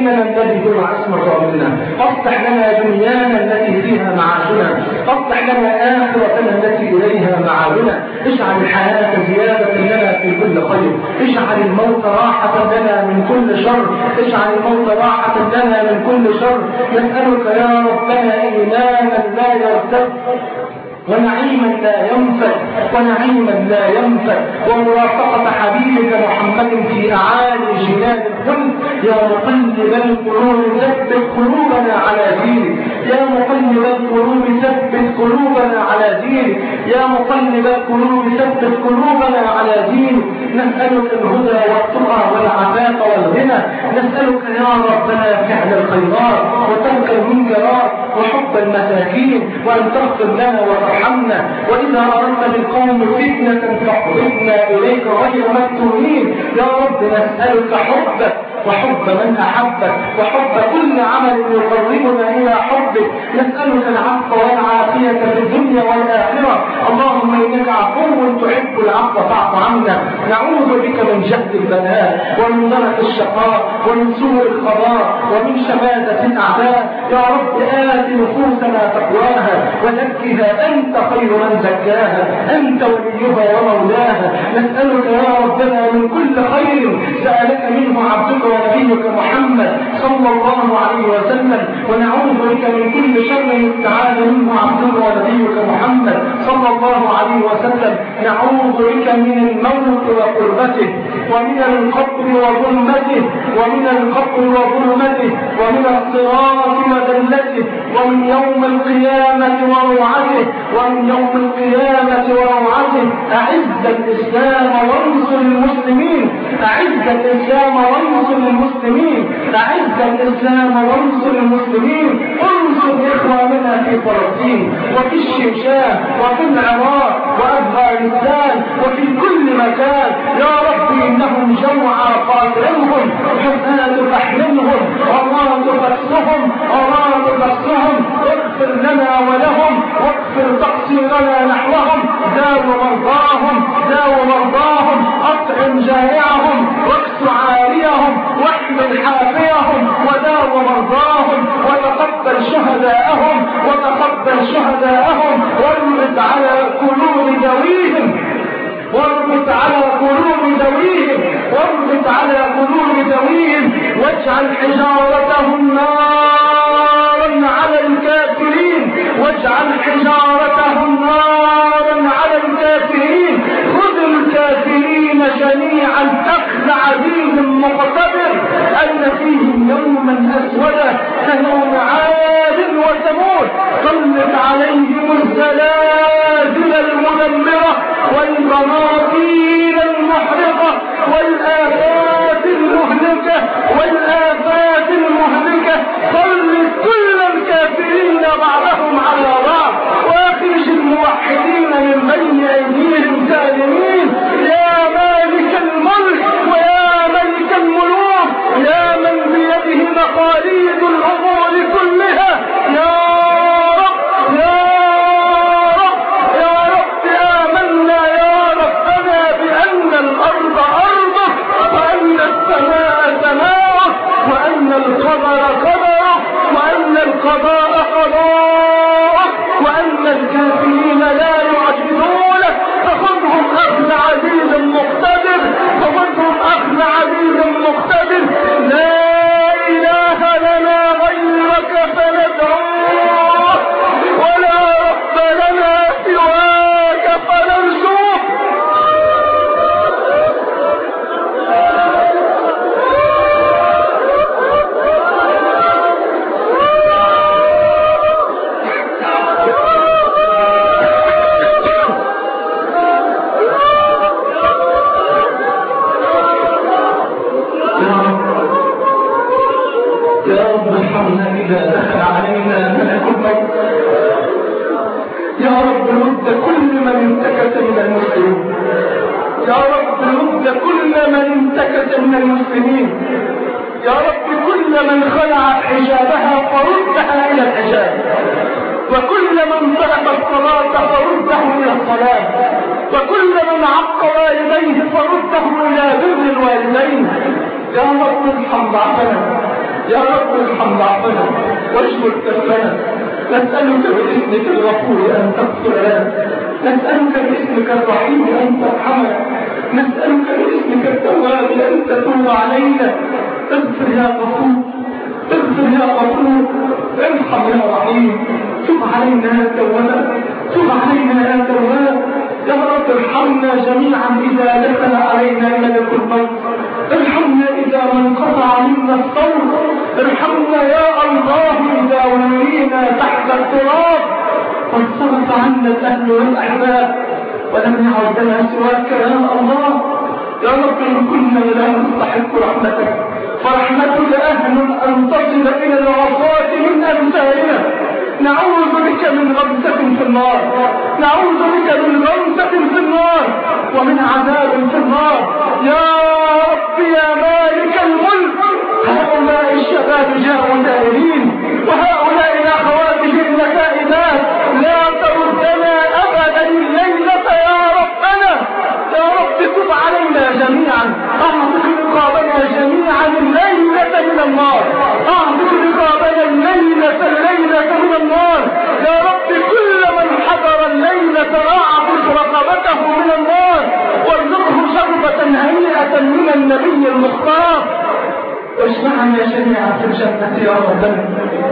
ديننا الذي هو عصمة أمرنا اصلح لنا دنيانا التي فيها معاشنا اصلح لنا آخرتنا التي إليها معادنا اجعل الحياة زيادة لنا في كل خير اجعل الموت راحة لنا من كل شر اجعل الموت راحة لنا من كل شر نسألك يا ربنا إيمانا لا يرتد ونعيما لا ينفد ونعيما لا ينفد ومرافقة حبيبك محمد في أعالي جنان الخلد يا مقلب القلوب ثبت قلوبنا على دينك يا مقلب القلوب ثبت قلوبنا على دينك يا مقلب القلوب ثبت قلوبنا على دينك نسألك الهدى والتقى والعفاف والغنى نسألك يا ربنا فعل الخيرات وترك المنكرات وحب المساكين وأن تغفر لنا وترحمنا وإذا أردت بالقوم فتنة فاقبضنا إليك غير مفتونين يا رب نسألك حبك وحب من أحبك وحب كل عمل يقربنا إلى حبك نسألك العفو والعافية في الدنيا والآخرة اللهم إنك عفو تحب العفو فاعف عنا نعوذ بك من جهد البلاء ومن درك الشقاء ومن سوء القضاء ومن شماتة الأعداء يا رب آت نفوسنا تقواها وزكها أنت خير من زكاها أنت وليها ومولاها نسألك يا ربنا من كل خير سألك منه عبدك ونبيك محمد صلى الله عليه وسلم ونعوذ بك من كل شر استعاذ منه عبدك ونبيك محمد صلى الله عليه وسلم نعوذ بك من الموت وقربته ومن القبر وظلمته ومن القبر وظلمته ومن الصراط وذلته ومن يوم القيامة وروعته ومن يوم القيامة وروعته أعز الإسلام وانصر المسلمين أعز الإسلام وانصر المسلمين أعز الإسلام وانصر المسلمين انصر إخواننا في فلسطين وفي الشيشان وفي العراق وأفغانستان وفي كل مكان يا رب إنهم جوعى قاتلهم حسنات تحرمهم أراد بأسهم أراد بأسهم اغفر لنا ولهم واغفر تقصيرنا نحوهم داو مرضاهم داو مرضاهم أطعم جائعهم واكس عاريهم واحمل حافيهم وداو مرضاهم وتقبل شهداءهم وتقبل شهداءهم واربط على قلوب ذويهم واربط على قلوب ذويهم واربط على قلوب ذويهم واجعل حجارتهم نارا على الكافرين واجعل حجارتهم نارا على الكافرين خذ الكافرين جميعا اخذ عزيز مقتدر ان فيهم يوما اسودا كيوم عاد وثمود سلط عليهم الزلازل المدمره والبراكين المحرقه والافات المهلكه والافات المهلكه سلط كل الكافرين بعضهم على بعض واخرج الموحدين من بين ايديهم سالمين يا مالك الملك ويا ملك الملوك يا من بيده مقاليد الامور كلها يا رب يا رب يا رب آمنا يا ربنا بأن الأرض أرضك وأن السماء سماؤك وأن القدر قدرك وأن القضاء قضاءك وأن الكافرين لا يعجزونك فخذهم أخذ عزيز مقتدر فخذهم أخذ عزيز مقتدر لا إله لنا غيرك فندعوه ولا رب لنا سواك فنرجوه يا رب ارحمنا إذا دخل علينا ملك الموت يا رب رد كل من انتكس من المسلمين يا رب رد كل من انتكس من المسلمين يا رب كل من خلع حجابها فردها إلى الحجاب وكل من ترك الصلاة فرده إلى الصلاة وكل من عق والديه فرده إلى بر الوالدين يا رب ارحم ضعفنا يا رب ارحم ضعفنا واشكر كفنا نسألك باسمك الغفور أن تغفر لنا نسألك باسمك الرحيم أن ترحمنا نسألك باسمك التواب أن تتوب علينا اغفر يا غفور اغفر يا غفور ارحم يا رحيم تب علينا يا تواب تب علينا يا تواب يا رب ارحمنا جميعا إذا دخل علينا ملك الموت ارحمنا إذا ما انقطع منا الصوت ارحمنا يا الله إذا ولينا تحت التراب وانصرف عنا الأهل والأحباب ولم يعد لنا سواك يا الله يا رب إن كنا لا نستحق رحمتك فرحمتك أهل أن تصل إلى العصاة من أمثالنا نعوذ بك من غمسة في النار نعوذ بك من غمسة في النار ومن عذاب في النار يا رب يا مالك الملك هؤلاء الشباب جاءوا دائرين وهؤلاء الأخوات جئن تائبات لا تردنا أبدا الليلة يا ربنا يا رب تب علينا جميعا اعطك رقابنا جميعا الليلة من النار اعطك رقابنا الليلة الليلة من النار يا رب كل من حضر الليلة اعطك رقبته من النار وارزقه شربة هنيئة من النبي المختار واجمعنا جميعا في الجنة يا ربنا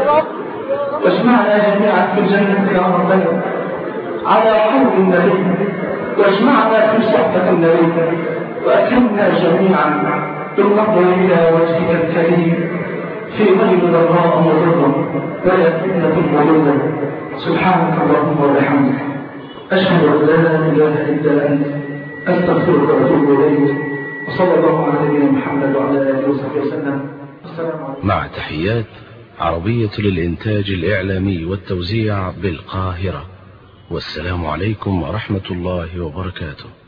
واجمعنا جميعا في الجنة يا ربنا على حوض النبي واجمعنا في صحبة النبي وأكرمنا جميعا بالنظر إلى وجهك الكريم في ظل ضراء مضرة ولا فتنة مضرة سبحانك اللهم وبحمدك أشهد أن لا إله إلا أنت أستغفرك وأتوب إليك وصلى الله على نبينا محمد وعلى آله وصحبه وسلم السلام عليكم مع تحيات عربية للإنتاج الإعلامي والتوزيع بالقاهرة والسلام عليكم ورحمة الله وبركاته